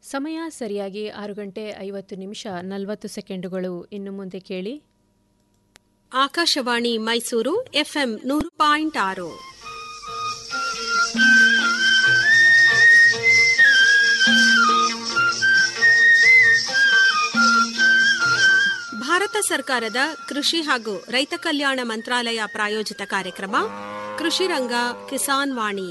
ಸಮಯ ಸರಿಯಾಗಿ ಆರು ಗಂಟೆ ಐವತ್ತು ನಿಮಿಷ ನಲವತ್ತು ಸೆಕೆಂಡುಗಳು ಇನ್ನು ಮುಂದೆ ಕೇಳಿ ಆಕಾಶವಾಣಿ ಮೈಸೂರು ಎಫ್ಎಂ ನೂರು ಪಾಯಿಂಟ್ ಆರು ಭಾರತ ಸರ್ಕಾರದ ಕೃಷಿ ಹಾಗೂ ರೈತ ಕಲ್ಯಾಣ ಮಂತ್ರಾಲಯ ಪ್ರಾಯೋಜಿತ ಕಾರ್ಯಕ್ರಮ ಕೃಷಿ ರಂಗ ಕಿಸಾನ್ ವಾಣಿ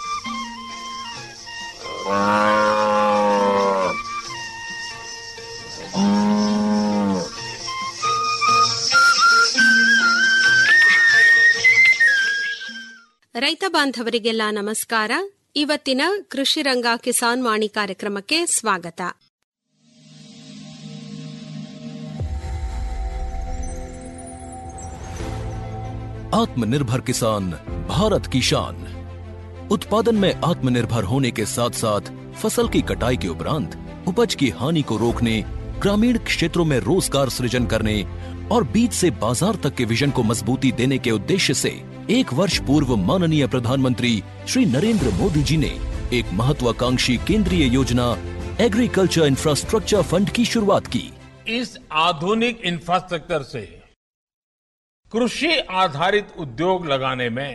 ರೈತ ಬಾಂಧವರಿಗೆಲ್ಲ ನಮಸ್ಕಾರ ಇವತ್ತಿನ ಕೃಷಿ ರಂಗ ಕಿಸಾನ್ ವಾಣಿ ಕಾರ್ಯಕ್ರಮಕ್ಕೆ ಸ್ವಾಗತ आत्मनिर्भर किसान भारत की शान उत्पादन में आत्मनिर्भर होने के साथ साथ फसल की कटाई के उपरांत उपज की हानि को रोकने ग्रामीण क्षेत्रों में रोजगार सृजन करने और बीज से बाजार तक के विजन को मजबूती देने के उद्देश्य से एक वर्ष पूर्व माननीय प्रधानमंत्री श्री नरेंद्र मोदी जी ने एक महत्वाकांक्षी केंद्रीय योजना एग्रीकल्चर इंफ्रास्ट्रक्चर फंड की शुरुआत की इस आधुनिक इंफ्रास्ट्रक्चर से कृषि आधारित उद्योग लगाने में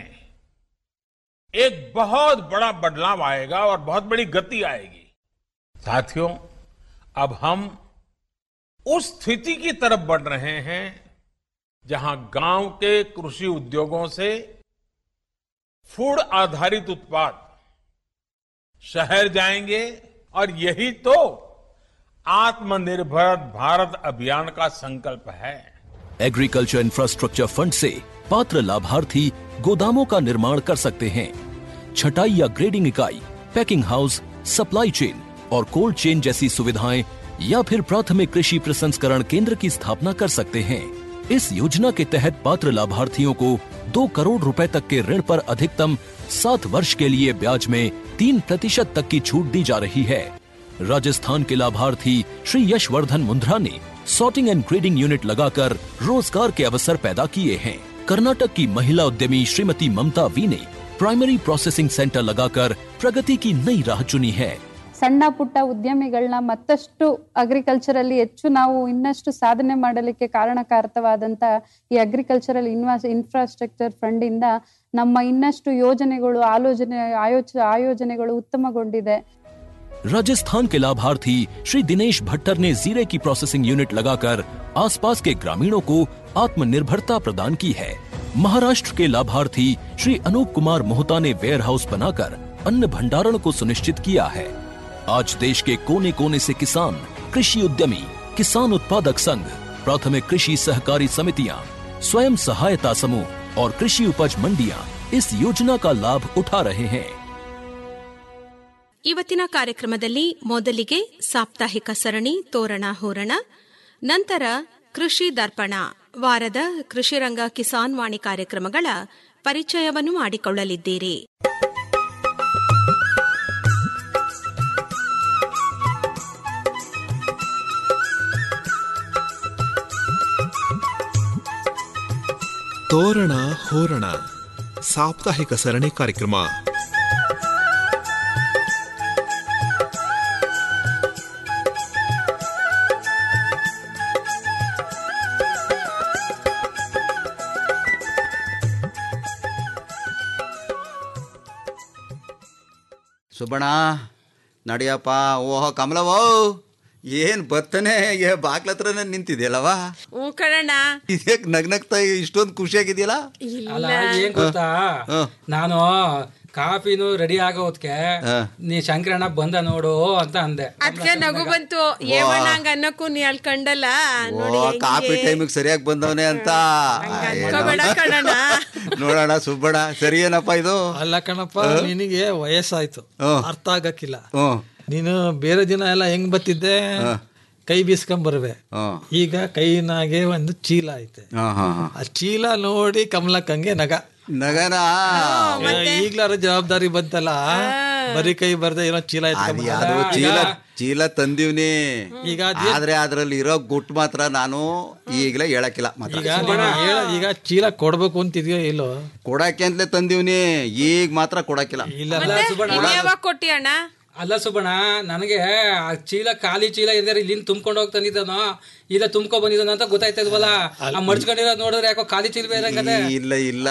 एक बहुत बड़ा बदलाव आएगा और बहुत बड़ी गति आएगी साथियों अब हम उस स्थिति की तरफ बढ़ रहे हैं जहां गांव के कृषि उद्योगों से फूड आधारित उत्पाद शहर जाएंगे और यही तो आत्मनिर्भर भारत अभियान का संकल्प है एग्रीकल्चर इंफ्रास्ट्रक्चर फंड से पात्र लाभार्थी गोदामों का निर्माण कर सकते हैं छटाई या ग्रेडिंग इकाई पैकिंग हाउस सप्लाई चेन और कोल्ड चेन जैसी सुविधाएं या फिर प्राथमिक कृषि प्रसंस्करण केंद्र की स्थापना कर सकते हैं इस योजना के तहत पात्र लाभार्थियों को दो करोड़ रुपए तक के ऋण पर अधिकतम सात वर्ष के लिए ब्याज में तीन प्रतिशत तक की छूट दी जा रही है राजस्थान के लाभार्थी श्री यशवर्धन मुंद्रा ने सॉर्टिंग एंड ग्रेडिंग यूनिट लगाकर रोजगार के अवसर पैदा किए हैं कर्नाटक की महिला उद्यमी श्रीमती ममता वी ने प्राइमरी प्रोसेसिंग सेंटर लगाकर प्रगति की नई राह चुनी है ಸಣ್ಣ ಪುಟ್ಟ ಉದ್ಯಮಿಗಳನ್ನ ಮತ್ತಷ್ಟು ಅಗ್ರಿಕಲ್ಚರಲ್ಲಿ ಹೆಚ್ಚು ನಾವು ಇನ್ನಷ್ಟು ಸಾಧನೆ ಮಾಡಲಿಕ್ಕೆ ಕಾರಣಕಾರಕವಾದಂತ ಈ ಅಗ್ರಿಕಲ್ಚರಲ್ ಇನ್ವಾಸ್ ಇನ್ಫ್ರಾಸ್ಟ್ರಕ್ಚರ್ ಫಂಡ್ ಇಂದ ನಮ್ಮ ಇನ್ನಷ್ಟು ಯೋಜನೆಗಳು ಆಲೋಚನೆ ಆಯೋಚ ಆಯೋಜನೆಗಳು ಉತ್ತಮಗೊಂಡಿದೆ राजस्थान के लाभार्थी श्री दिनेश भट्टर ने जीरे की प्रोसेसिंग यूनिट लगाकर आसपास के ग्रामीणों को आत्मनिर्भरता प्रदान की है महाराष्ट्र के लाभार्थी श्री अनूप कुमार मोहता ने वेयर हाउस बनाकर अन्न भंडारण को सुनिश्चित किया है आज देश के कोने कोने से किसान कृषि उद्यमी किसान उत्पादक संघ प्राथमिक कृषि सहकारी समितियां स्वयं सहायता समूह और कृषि उपज मंडियां इस योजना का लाभ उठा रहे हैं ಇವತ್ತಿನ ಕಾರ್ಯಕ್ರಮದಲ್ಲಿ ಮೊದಲಿಗೆ ಸಾಪ್ತಾಹಿಕ ಸರಣಿ ತೋರಣ ಹೋರಣ ನಂತರ ಕೃಷಿ ದರ್ಪಣ ವಾರದ ಕೃಷಿ ರಂಗ ಕಿಸಾನ್ ವಾಣಿ ಕಾರ್ಯಕ್ರಮಗಳ ಪರಿಚಯವನ್ನು ಮಾಡಿಕೊಳ್ಳಲಿದ್ದೀರಿ ತೋರಣ ಹೋರಣ ಸಾಪ್ತಾಹಿಕ ಸರಣಿ ಕಾರ್ಯಕ್ರಮ ಸುಬ್ಬಣ್ಣ ನಡಿಯಪ್ಪ ಓಹೋ ಕಮಲವೋ ಏನ್ ಬರ್ತಾನೆ ಏ ಬಾಗ್ಲ ಹತ್ರನೇ ನಿಂತಿದೆಯಲ್ಲವ ಹ್ಞೂ ಕಣಣ್ಣ ಇದಕ್ಕೆ ನಗ್ನಗ್ತಾ ಇಷ್ಟೊಂದು ಖುಷಿಯಾಗಿದೆಯಲ್ಲ ಅಲ್ಲ ಏನ್ ಗೊತ್ತಾ ನಾನು ಕಾಫಿನು ರೆಡಿ ಆಗೋದ್ಕೆ ನೀ ಶಂಕರಣ್ಣ ಬಂದ ನೋಡು ಅಂತ ಅಂದೆ ಅದಕ್ಕೆ ನಗು ಬಂತು ಏವಣ್ಣ ಹಂಗ ಅನ್ನಕ್ಕೂ ನೀ ಅಲ್ಕಂಡಲ್ಲ ನೋಡಿ ಓ ಕಾಫಿ ಟೈಮಿಗೆ ಸರಿಯಾಗಿ ಬಂದವನೆ ಅಂತ ಅನ್ಕೋಬೇಡ ಕಣಣ್ಣ ನೋಡೋಣ ಸುಬ್ಬಣ್ಣ ಸರಿ ಏನಪ್ಪ ಇದು ಅಲ್ಲ ಕಣಪ್ಪ ನಿನಗೆ ವಯಸ್ಸಾಯ್ತು ಅರ್ಥ ಆಗಕ್ಕಿಲ್ಲ ಹ್ಮ್ ನೀನು ಬೇರೆ ದಿನ ಎಲ್ಲ ಹೆಂಗ್ ಬತ್ತಿದ್ದೆ ಕೈ ಬೀಸ್ಕೊಂಡ್ ಬರ್ವೆ ಹ್ಮ್ ಈಗ ಕೈನಾಗೆ ಒಂದು ಚೀಲ ಐತೆ ಹಾ ಹಾ ಹಾ ಆ ಚೀಲ ನೋಡಿ ಕಮಲಕ್ಕಂಗೆ ನಗ ನಗನ ಈಗ್ಲಾರ ಜವಾಬ್ದಾರಿ ಬಂತಲ್ಲ ಬರೀ ಕೈ ಬರ್ದೆ ಏನೋ ಚೀಲ ಅದು ಎತ್ಕೊಂಡ್ ಯಾವ್ದೋ ಚೀಲ ಚೀಲ ತಂದೀವ್ನಿ ಈಗ ಆದ್ರೆ ಅದ್ರಲ್ಲಿ ಇರೋ ಗುಟ್ಟು ಮಾತ್ರ ನಾನು ಈಗಲೇ ಹೇಳಕ್ಕಿಲ್ಲ ಮಾತ್ರ ಈಗ ನೀನು ಹೇಳ ಈಗ ಚೀಲ ಕೊಡ್ಬೇಕು ಅಂತಿದ್ಯೋ ಇಲ್ಲೋ ಕೊಡಕ್ಕೆ ಅಂತಲೇ ತಂದೀವ್ನಿ ಈಗ ಮಾತ್ರ ಕೊಡಕ್ಕಿಲ್ಲ ಇಲ್ಲ ಇನ್ಯಾವಾಗ ಕೊಟ್ಟಿ ಅಣ್ಣ ಅಲ್ಲ ಸುಬ್ಬಣ್ಣ ನನಗೆ ಆ ಚೀಲ ಖಾಲಿ ಚೀಲ ಇದ್ದಾರೆ ಇಲ್ಲಿಂದ ತುಂಬ್ಕೊಂಡು ಹೋಗ್ತಾನಿದ್ದಾನೋ ಇಲ್ಲ ತುಂಬ್ಕೊ ಬಂದಿದ್ದಾನ ಅಂತ ಗೊತ್ತಾಯ್ತದವಲ್ಲ ಆ ಮಡ್ಚ್ಕೊಂಡಿರೋದ್ ನೋಡಿದ್ರೆ ಯಾಕೋ ಖಾಲಿ ಚೀಲ ಬೇರೆ ಇಲ್ಲ ಇಲ್ಲ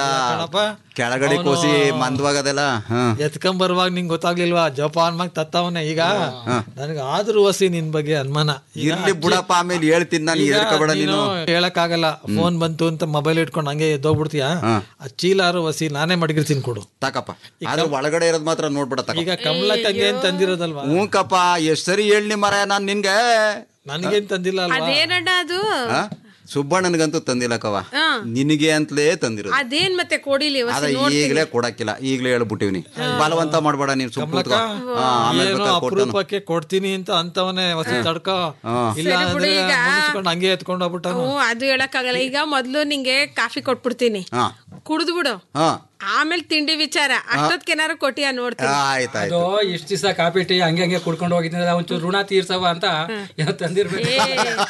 ಕೆಳಗಡೆ ಕೋಸಿ ಮಂದವಾಗದಲ್ಲ ಹ ಎತ್ಕೊಂಡ್ ಬರುವಾಗ ನಿಂಗೆ ಗೊತ್ತಾಗ್ಲಿಲ್ವಾ ಜಪಾನ್ ಮಾಗ್ ತತ್ತವನೆ ಈಗ ನನಗೆ ಆದ್ರೂ ವಸಿ ನಿನ್ ಬಗ್ಗೆ ಅನುಮಾನ ಈಗ ಇರ್ಲಿ ಬಿಡಪ್ಪ ಆಮೇಲೆ ಹೇಳ್ತೀನಿ ನಾನು ಈಗ ಹೇಳ್ಕೊಬೇಡ ನೀನು ನೀನು ಹೇಳಕ್ಕಾಗಲ್ಲ ಫೋನ್ ಬಂತು ಅಂತ ಮೊಬೈಲ್ ಇಟ್ಕೊಂಡು ಹಂಗೆ ಎದ್ದೋಗ್ಬಿಡ್ತೀಯ ಆ ಚೀಲಾರು ವಸಿ ನಾನೇ ಮಡಗಿರ್ತೀನಿ ಕೊಡು ತಕಪ್ಪ ಆದ್ರೆ ಒಳಗಡೆ ಇರೋದ್ ಮಾತ್ರ ನೋಡ್ಬಿಡ ತಕ ಈಗ ಕಮಲಕ್ಕಂಗೆ ಏನ್ ತಂದಿರೋದಲ್ವಾ ಹ್ಞೂಕಪ್ಪ ಎಷ್ಟ್ ಸರಿ ಹೇಳಿ ಮರ ನಾನ್ ನಿನ್ಗೆ ನನಗೇನ್ ತಂದಿಲ್ಲ ಅಲ್ವಾ ಅದೇನಣ್ಣ ಅದು ಆ? ಸುಬ್ಬಣ್ಣನಿಗಂತೂ ತಂದಿಲ್ಲ ಕವ ನಿನಗೆ ಅಂತಲೇ ತಂದಿರೋದು ಅದೇನ್ ಮತ್ತೆ ಕೊಡಿಲಿ ಅದ ಈಗಲೇ ಕೊಡಕ್ಕಿಲ್ಲ ಈಗಲೇ ಹೇಳ್ಬಿಟ್ಟಿವ್ನಿ ಬಲವಂತ ಮಾಡ್ಬೇಡ ನೀನ್ ಸುಮ್ ಕೂತ್ಕೋ. ಆ, ಆಮೇಲೆ ಏನೋ ಬೇಕಾದ್ರೆ ಕೊಡ್ತಾನು. ಅಪರೂಪಕ್ಕೆ ಕೊಡ್ತೀನಿ ಅಂತ ಅಂತವನೇ ವಸಿ ತಡ್ಕೋ ಇಲ್ಲ ಸರಿ ಬಿಡು ಅಂದ್ರೆ ಈಗ. ಮುಗಿಸ್ಕೊಂಡು ಹಂಗೆ ಎತ್ಕೊಂಡು ಹೋಗ್ಬಿಟ್ಟಾನು ಹ್ಞೂ ಅದು ಹೇಳಕ್ಕಾಗಲ್ಲ ಈಗ ಮೊದ್ಲು ನಿಂಗೆ ಕಾಫಿ ಕೊಟ್ಬಿಡ್ತೀನಿ ಹಾ ಕುಡ್ದು ಬಿಡು ಹಾ ಆಮೇಲೆ ತಿಂಡಿ ವಿಚಾರ ಅಷ್ಟೊತ್ಕೆನಾರು ಕೊಟ್ಟಿಯ ನೋಡ್ತೀನಿ ಆಯ್ತಾಯ್ತು ಅದು ಇಷ್ಟ ದಿವಸ ಕಾಫಿ ಟೀ ಹಂಗೆ ಹಂಗೆ ಕುಡ್ಕೊಂಡು ಹೋಗಿದ್ದೀನಿ ಒಂಚೂರು ಋಣ ತೀರ್ಸವ ಅಂತ ಏನೋ ತಂದಿರ್ಬೇಕು ಏ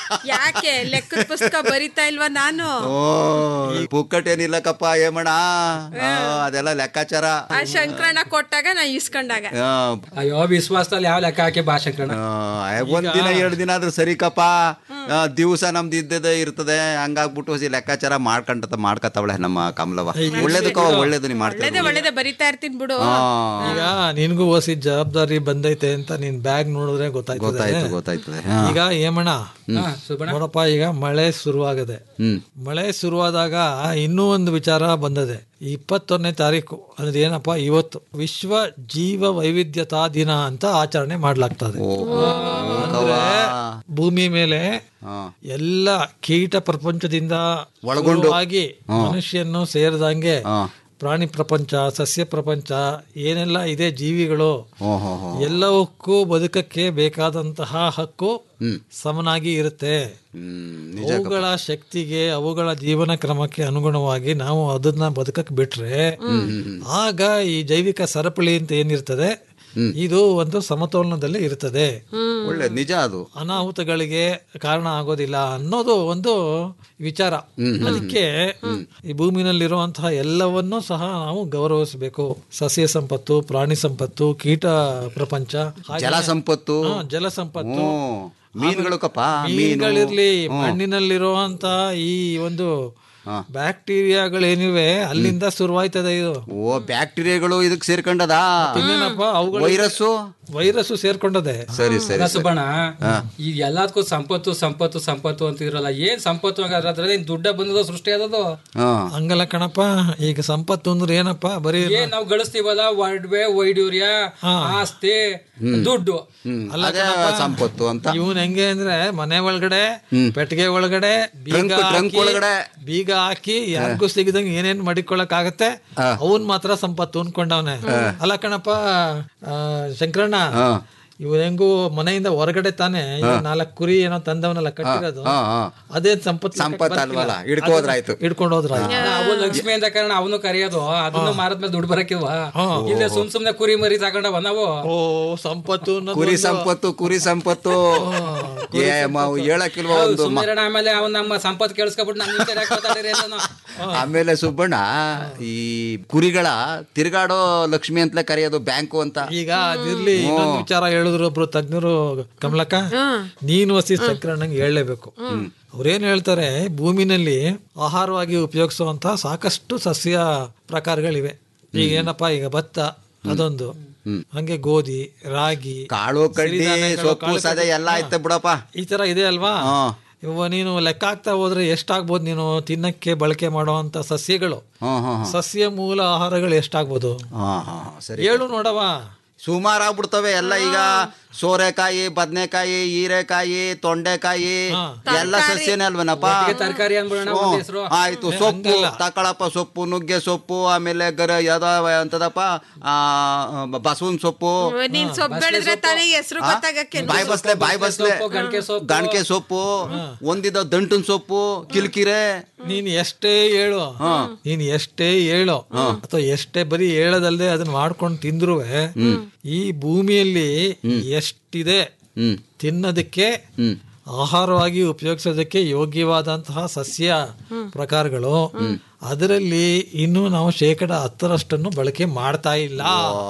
ಯಾಕೆ ಲೆಕ್ಕದ ಪುಸ್ತಕ ಬರಿತಾ ಇಲ್ವಾ ನಾನು ಓ ಪುಕ್ಕಟ್ ಏನಿಲ್ಲಕಪ್ಪ ಏಮಣ ಆ, ಅದೆಲ್ಲ ಲೆಕ್ಕಾಚಾರ ಆ ಶಂಕರಣ್ಣ ಕೊಟ್ಟಾಗ ನಾ ಇಸ್ಕೊಂಡಾಗ ಆ, ಅಯ್ಯೋ ವಿಶ್ವಾಸದಲ್ಲಿ ಯಾವ ಲೆಕ್ಕ ಹಾಕಿ ಬಾ ಶಂಕರಣ್ಣ ಆ, ಒಂದ್ ದಿನ ಎರಡು ದಿನ ಆದ್ರೂ ಸರಿ ಕಪ್ಪ ದಿವಸ ನಮ್ದು ಇದ್ದದೇ ಇರ್ತದೆ ಹಂಗಾಗ್ಬಿಟ್ಟು ಸಿ ಲೆಕ್ಕಾಚಾರ ಮಾಡ್ಕೊಂಡ ಮಾಡ್ಕತ್ತವಳೆ ನಮ್ಮ ಕಮಲವ ಒಳ್ಳೇದು ಕವ ಒಳ್ಳೇದು ನೀ ಮಾಡ್ತಾ ಒಳ್ಳೇದೇ ಒಳ್ಳೇದೇ ಬರಿತಾ ಇರ್ತೀನಿ ಬಿಡು ಈಗ ನಿನ್ಗೂ ವಸಿ ಜವಾಬ್ದಾರಿ ಬಂದೈತೆ ಅಂತ ನೀನ್ ಬ್ಯಾಗ್ ನೋಡಿದ್ರೆ ಗೊತ್ತಾಯ್ತು ಗೊತ್ತಾಯ್ತು ಗೊತ್ತಾಯ್ತದೆ ಈಗ ಏಮಣ್ಣ ಹಾ, ಸುಬ್ಬಣ್ಣ ನೋಡಪ್ಪ ಈಗ ಮಳೆ ಶುರುವಾಗದೆ ಹ್ಮ್ ಮಳೆ ಶುರುವಾದಾಗ ಇನ್ನೂ ಒಂದು ವಿಚಾರ ಬಂದದೆ ಇಪ್ಪತ್ತೊಂದನೇ ತಾರೀಕು ಅಂದ್ರೆ ಏನಪ್ಪ ಇವತ್ತು ವಿಶ್ವ ಜೀವ ವೈವಿಧ್ಯತಾ ದಿನ ಅಂತ ಆಚರಣೆ ಮಾಡ್ಲಾಗ್ತದೆ ಅಂದ್ರೆ ಭೂಮಿ ಮೇಲೆ ಹಾ. ಎಲ್ಲ ಕೀಟ ಪ್ರಪಂಚದಿಂದ ಒಳಗೊಂಡು. ಆಗಿ ಮನುಷ್ಯನ್ನು ಸೇರಿದಂಗೆ ಹಾ. ಪ್ರಾಣಿ ಪ್ರಪಂಚ ಸಸ್ಯ ಪ್ರಪಂಚ ಏನೆಲ್ಲ ಇದೆ ಜೀವಿಗಳು ಓ ಹೋ ಹೋ ಎಲ್ಲವಕ್ಕೂ ಬದುಕಕ್ಕೆ ಬೇಕಾದಂತಹ ಹಕ್ಕು ಸಮನಾಗಿ ಇರುತ್ತೆ ಹ್ಮ್ ನಿಜ ಅವುಗಳ ಶಕ್ತಿಗೆ ಅವುಗಳ ಜೀವನ ಕ್ರಮಕ್ಕೆ ಅನುಗುಣವಾಗಿ ನಾವು ಅದನ್ನ ಬದುಕಕ್ಕೆ ಬಿಟ್ರೆ ಆಗ ಈ ಜೈವಿಕ ಸರಪಳಿ ಅಂತ ಏನಿರ್ತದೆ ಇದು ಒಂದು ಸಮತೋಲನದಲ್ಲಿ ಇರ್ತದೆ ಒಳ್ಳೆ ನಿಜ ಅದು ಅನಾಹುತಗಳಿಗೆ ಕಾರಣ ಆಗೋದಿಲ್ಲ ಅನ್ನೋದು ಒಂದು ವಿಚಾರ ಅದಕ್ಕೆ ಈ ಭೂಮಿನಲ್ಲಿರುವಂತಹ ಎಲ್ಲವನ್ನೂ ಸಹ ನಾವು ಗೌರವಿಸಬೇಕು ಸಸ್ಯ ಸಂಪತ್ತು ಪ್ರಾಣಿ ಸಂಪತ್ತು ಕೀಟ ಪ್ರಪಂಚ ಹಾಗೆ- ಜಲ ಸಂಪತ್ತು ಹಾ, ಜಲ ಸಂಪತ್ತು ಹ್ಮ್ ಮೀನುಗಳು ಕಪ್ಪ ಮೀನು ಮೀನುಗಳಿರ್ಲಿ ಮಣ್ಣಿನಲ್ಲಿರುವಂತ ಈ ಒಂದು ಬ್ಯಾಕ್ಟೀರಿಯಾಗಳೇನಿವೆ ಅಲ್ಲಿಂದ ಶುರುವಾಯ್ತದೆ ಇದು ಓ ಬ್ಯಾಕ್ಟೀರಿಯಾಗಳು ಇದಕ್ ಸೇರ್ಕೊಂಡದ ಇನ್ನೇನಪ್ಪ ಅವುಗಳು ವೈರಸ್ಸು ವೈರಸ್ ಸೇರ್ಕೊಂಡದೆ ಸರಿ ಸರಿ ಅಲ್ಲ ಸುಬ್ಬಣ್ಣ ಈ ಎಲ್ಲದಕ್ಕೂ ಸಂಪತ್ತು ಸಂಪತ್ತು ಸಂಪತ್ತು ಅಂತ ಇರಲ್ಲ ಏನ್ ಸಂಪತ್ತು ಹಂಗಾದ್ರೆ ಅದ್ರಲ್ಲಿ ಏನ್ ದುಡ್ಡ ಬಂದದ ಸೃಷ್ಟಿ ಆದದು ಹಾ ಹಂಗಲ್ಲ ಕಣಪ್ಪ ಈಗ ಸಂಪತ್ತು ಅಂದ್ರೆ ಏನಪ್ಪ ಬರೀ ಏನ್ ನಾವು ಗಳಿಸ್ತೀವಲ್ಲ ಒಡ್ವೆ ವೈಡೂರ್ಯ ಆಸ್ತಿ ದುಡ್ಡು ಅಲ್ಲ ಅದೇ ಸಂಪತ್ತು ಅಂತ ಇವನ್ ಹೆಂಗೆ ಅಂದ್ರೆ ಮನೆ ಒಳಗಡೆ ಪೆಟ್ಟಿಗೆ ಒಳಗಡೆ ಬೀಗ ಟ್ರಂಕ್- ಟ್ರಂಕ್ ಹಾಕಿ- ಒಳಗಡೆ. ಬೀಗ ಹಾಕಿ ಯಾರಿಗೂ ಸಿಗದಂಗೆ ಏನೇನ್ ಮಡಿಕೊಳಕ್ ಆಗತ್ತೆ ಅವನ್ ಮಾತ್ರ ಸಂಪತ್ತು ಅನ್ಕೊಂಡವನೆ ಅಲ್ಲ ಕಣಪ್ಪ ಆ, ಶಂಕರಣ್ಣ ಇವ್ ಹೆಂಗು ಮನೆಯಿಂದ ಹೊರಗಡೆ ತಾನೆ ನಾಲ್ಕು ಕುರಿ ಏನೋ ತಂದವನೆಲ್ಲ ಕಟ್ಟಿರೋದು ಹಾ ಹಾ ಅದೇ ಸಂಪತ್ತು ಸಂಪತ್ತು ಅಲ್ವಲ್ಲ ಹಿಡ್ಕೋದ್ರಾಯ್ತು ಹಿಡ್ಕೊಂಡು ಹೋದ್ರ ಅವು ಲಕ್ಷ್ಮಿ ಅಂತ ಕಾರಣ ಅವನು ಕರೆಯೋದು ಅದನ್ನು ಮಾರದ್ಮೇಲೆ ದುಡ್ಡು ಬರಕಿಲ್ವಾ ಇಲ್ಲೇ ಸುಮ್ ಸುಮ್ನೆ ಕುರಿ ಮರಿ ತಗೊಂಡವ ನಾವು ಓ ಸಂಪತ್ತು ಅನ್ನೋದು ಕುರಿ ಒಂದು- ಸಂಪತ್ತು ಕುರಿ ಸಂಪತ್ತು ಏ ಮ- ಹೇಳಕ್ಕಿಲ್ವ ಒಂದು ಮ- ಸುಮ್ಮನೆ ಆಮೇಲೆ ಅವ್ನ ನಮ್ಮ ಸಂಪತ್ ಕೇಳಿಸ್ಕೊಬಿಟ್ಟು ನಾನು ಈ ಮಾತಾಡಿರಿ ಅಂತ ಆಮೇಲೆ ಸುಬ್ಬಣ್ಣ ಈ ಕುರಿಗಳ ತಿರುಗಾಡೋ ಲಕ್ಷ್ಮಿ ಅಂತಲೇ ಕರೆಯೋದು ಬ್ಯಾಂಕು ಅಂತ ಈಗ ಅದಿರ್ಲಿ ಇನ್ನೊಂದು ವಿಚಾರ ಹೇಳಿದ್ರು ಒಬ್ರು ತಜ್ಞರು ಕಮಲಕ್ಕ ನೀನು ವಸಿ ಸಂಕ್ರಮಣಂಗೆ ಹೇಳಲೇಬೇಕು ಅವ್ರೇನ್ ಹೇಳ್ತಾರೆ ಭೂಮಿನಲ್ಲಿ ಆಹಾರವಾಗಿ ಉಪಯೋಗಿಸುವಂತ ಸಾಕಷ್ಟು ಸಸ್ಯ ಪ್ರಕಾರಗಳಿವೆ ಈಗ ಏನಪ್ಪಾ ಈಗ ಭತ್ತ ಅದೊಂದು ಹಂಗೆ ಗೋಧಿ ರಾಗಿ ಕಾಳು ಕಡ್ಡಿ ಸಿರಿಧಾನ್ಯಗಳು, ಸೊಪ್ಪು ಕಾಳು ಸದೆ ಕಡ್ಡಿ. ಎಲ್ಲ ಐತೆ ಬಿಡಪ್ಪ ಈ ತರ ಇದೆ ಅಲ್ವಾ ಹಾ. ಇವ ನೀನು ಲೆಕ್ಕ ಆಗ್ತಾ ಹೋದ್ರೆ ಎಷ್ಟಾಗ್ಬೋದು ನೀನು ತಿನ್ನಕ್ಕೆ ಬಳಕೆ ಮಾಡುವಂತ ಸಸ್ಯಗಳು ಹಾ ಹಾ ಸಸ್ಯ ಮೂಲ ಆಹಾರಗಳು ಎಷ್ಟಾಗ್ಬೋದು ಹಾ ಹಾ ಸರಿ ಹೇಳು ನೋಡವ ಸುಮಾರು ಆಗ್ಬಿಡ್ತವೆ ಎಲ್ಲ ಈಗ ಸೋರೆಕಾಯಿ ಬದನೆಕಾಯಿ ಹೀರೆಕಾಯಿ ತೊಂಡೆಕಾಯಿ ಎಲ್ಲ ಸಸ್ಯನೇ ಅಲ್ವೇನಪ್ಪ ತರಕಾರಿ ಅನ್ಬಿಡೋಣ ಹ್ಞೂ. ಒಂದ್ ಹೆಸರು ಆಯ್ತು ಸೊಪ್ಪು ತಕೊಳಪ್ಪ ಸೊಪ್ಪು ನುಗ್ಗೆ ಸೊಪ್ಪು ಆಮೇಲೆ ಗರ ಯಾವ್ದವ ಅಂತದಪ್ಪ ಆ ಬಸವನ್ ಸೊಪ್ಪು ನೀನ್ ಸೊಪ್ಪು ಬೆಳೆದ್ರೆ ತಾನೇ ಹೆಸರು ಗೊತ್ತಾಗಕ್ಕೆ ಬಾಯ್ ಬಸ್ಲೆ ಬಾಯ್ ಬಸ್ಲೆ ಸೊಪ್ಪು, ಗಣಕೆ ಸೊಪ್ಪು. ಗಣಕೆ ಸೊಪ್ಪು ಒಂದಿದ ದಂಟನ್ ಸೊಪ್ಪು ಕಿಲ್ಕಿರೆ ನೀನ್ ಎಷ್ಟೇ ಹೇಳು ನೀನ್ ಎಷ್ಟೇ ಹೇಳು ಅಥವಾ ಎಷ್ಟೇ ಬರೀ ಹೇಳದಲ್ದೆ ಅದನ್ನ ಮಾಡ್ಕೊಂಡು ತಿಂದ್ರುವೆ ಈ ಭೂಮಿಯಲ್ಲಿ ಎಷ್ಟಿದೆ ಹ್ಮ್ ತಿನ್ನೋದಕ್ಕೆ ಆಹಾರವಾಗಿ ಉಪಯೋಗಿಸೋದಕ್ಕೆ ಯೋಗ್ಯವಾದಂತಹ ಸಸ್ಯ ಪ್ರಕಾರಗಳು ಅದರಲ್ಲಿ ಇನ್ನೂ ನಾವು ಶೇಕಡ ಹತ್ತರಷ್ಟನ್ನು ಬಳಕೆ ಮಾಡ್ತಾ ಇಲ್ಲ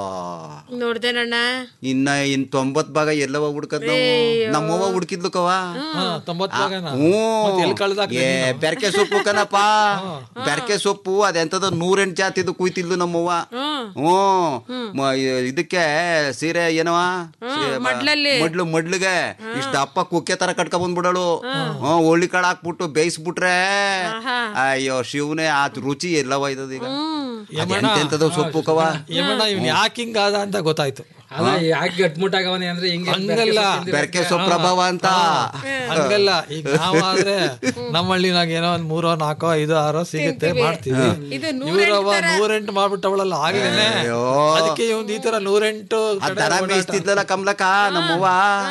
ನೋಡ್ದೇನಣ್ಣ ಇನ್ನ ಇನ್ ತೊಂಬತ್ ಭಾಗ ಎಲ್ಲವ ಹುಡ್ಕದ್ ನಾವು ನಮ್ಮವ್ವ ಹುಡ್ಕಿದ್ಲು ಕವ ಹಾ, ತೊಂಬತ್ತು ಭಾಗನ ಹ್ಞೂ ಮತ್ತೆ ಎಲ್ಲಿ ಕಳ್ದಾಕ್ದೆ ಏ ನೀನು? ಬೆರ್ಕೆ ಸೊಪ್ಪು ಕಣಪ್ಪ ಬೆರ್ಕೆ ಸೊಪ್ಪು ಅದೆಂತದ ನೂರೆಂಟು ಜಾತಿದು ಕುಯ್ತಿದ್ಲು ನಮ್ಮವ್ವ ಹ್ಞೂ ಮ- ಇದಕ್ಕೆ ಸೀರೆ ಏನವ ಮಡ್ಲಲ್ಲಿ. ಮಡ್ಲು ಮಡ್ಲಿಗೆ ಇಷ್ಟ ದಪ್ಪ ಕುಕ್ಕೆ ತರ ಕಟ್ಕೊಂಡ್ ಬಂದ್ಬಿಡಳು ಹ್ಞೂ ಒಳ್ಳಿ ಕಾಳು ಹಾಕ್ಬಿಟ್ಟು ಬೇಯಿಸ್ಬಿಟ್ರೆ ಅಯ್ಯೋ ಶಿವನೇ ಆ ರುಚಿ ಎಲ್ಲವ ಇದ್ದದ ಈಗ ಎಂತೆಂತದ ಸೊಪ್ಪು ಕವ ಯಮಣ್ಣ ಇವ್ನು ಯಾಕೆ ಹಿಂಗಾದ ಅಂತ ಗೊತ್ತಾಯ್ತು ಅಲ್ಲ ಯಾಕೆ ಗಟ್ಮುಟ್ಟಾಗವನೆ ಅಂದ್ರೆ ಹಿಂಗೆ ಹಂಗಲ್ಲ ಬೆರ್ಕೆ ಸೊಪ್ಪು ಪ್ರಭಾವ ಅಂತ ಹಂಗಲ್ಲ ಈಗ ನಾವಾದ್ರೆ ನಮ್ಮ ಹಳ್ಳಿನಾಗ ಏನೋ ಒಂದ್ ಮೂರೋ ನಾಲ್ಕೋ ಐದು ಆರೋ ಸಿಗುತ್ತೆ ಮಾಡ್ತೀವಿ ಇದು ಇವ್ರವ ನೂರೆಂಟು ಮಾಡ್ಬಿಟ್ಟವಳಲ್ಲ ಆಗ್ಲೇನೆ ಅಯ್ಯೋ. ಅದಕ್ಕೆ ಇವಂದ್ ಈ ತರ ನೂರೆಂಟು ಆ ಕಡೆ ದನ ಓಡಾಟ. ಮೇಯಿಸ್ತಿದ್ಲಲ್ಲ ಕಮ್ಲಕ್ಕ ನಮ್ಮವ್ವ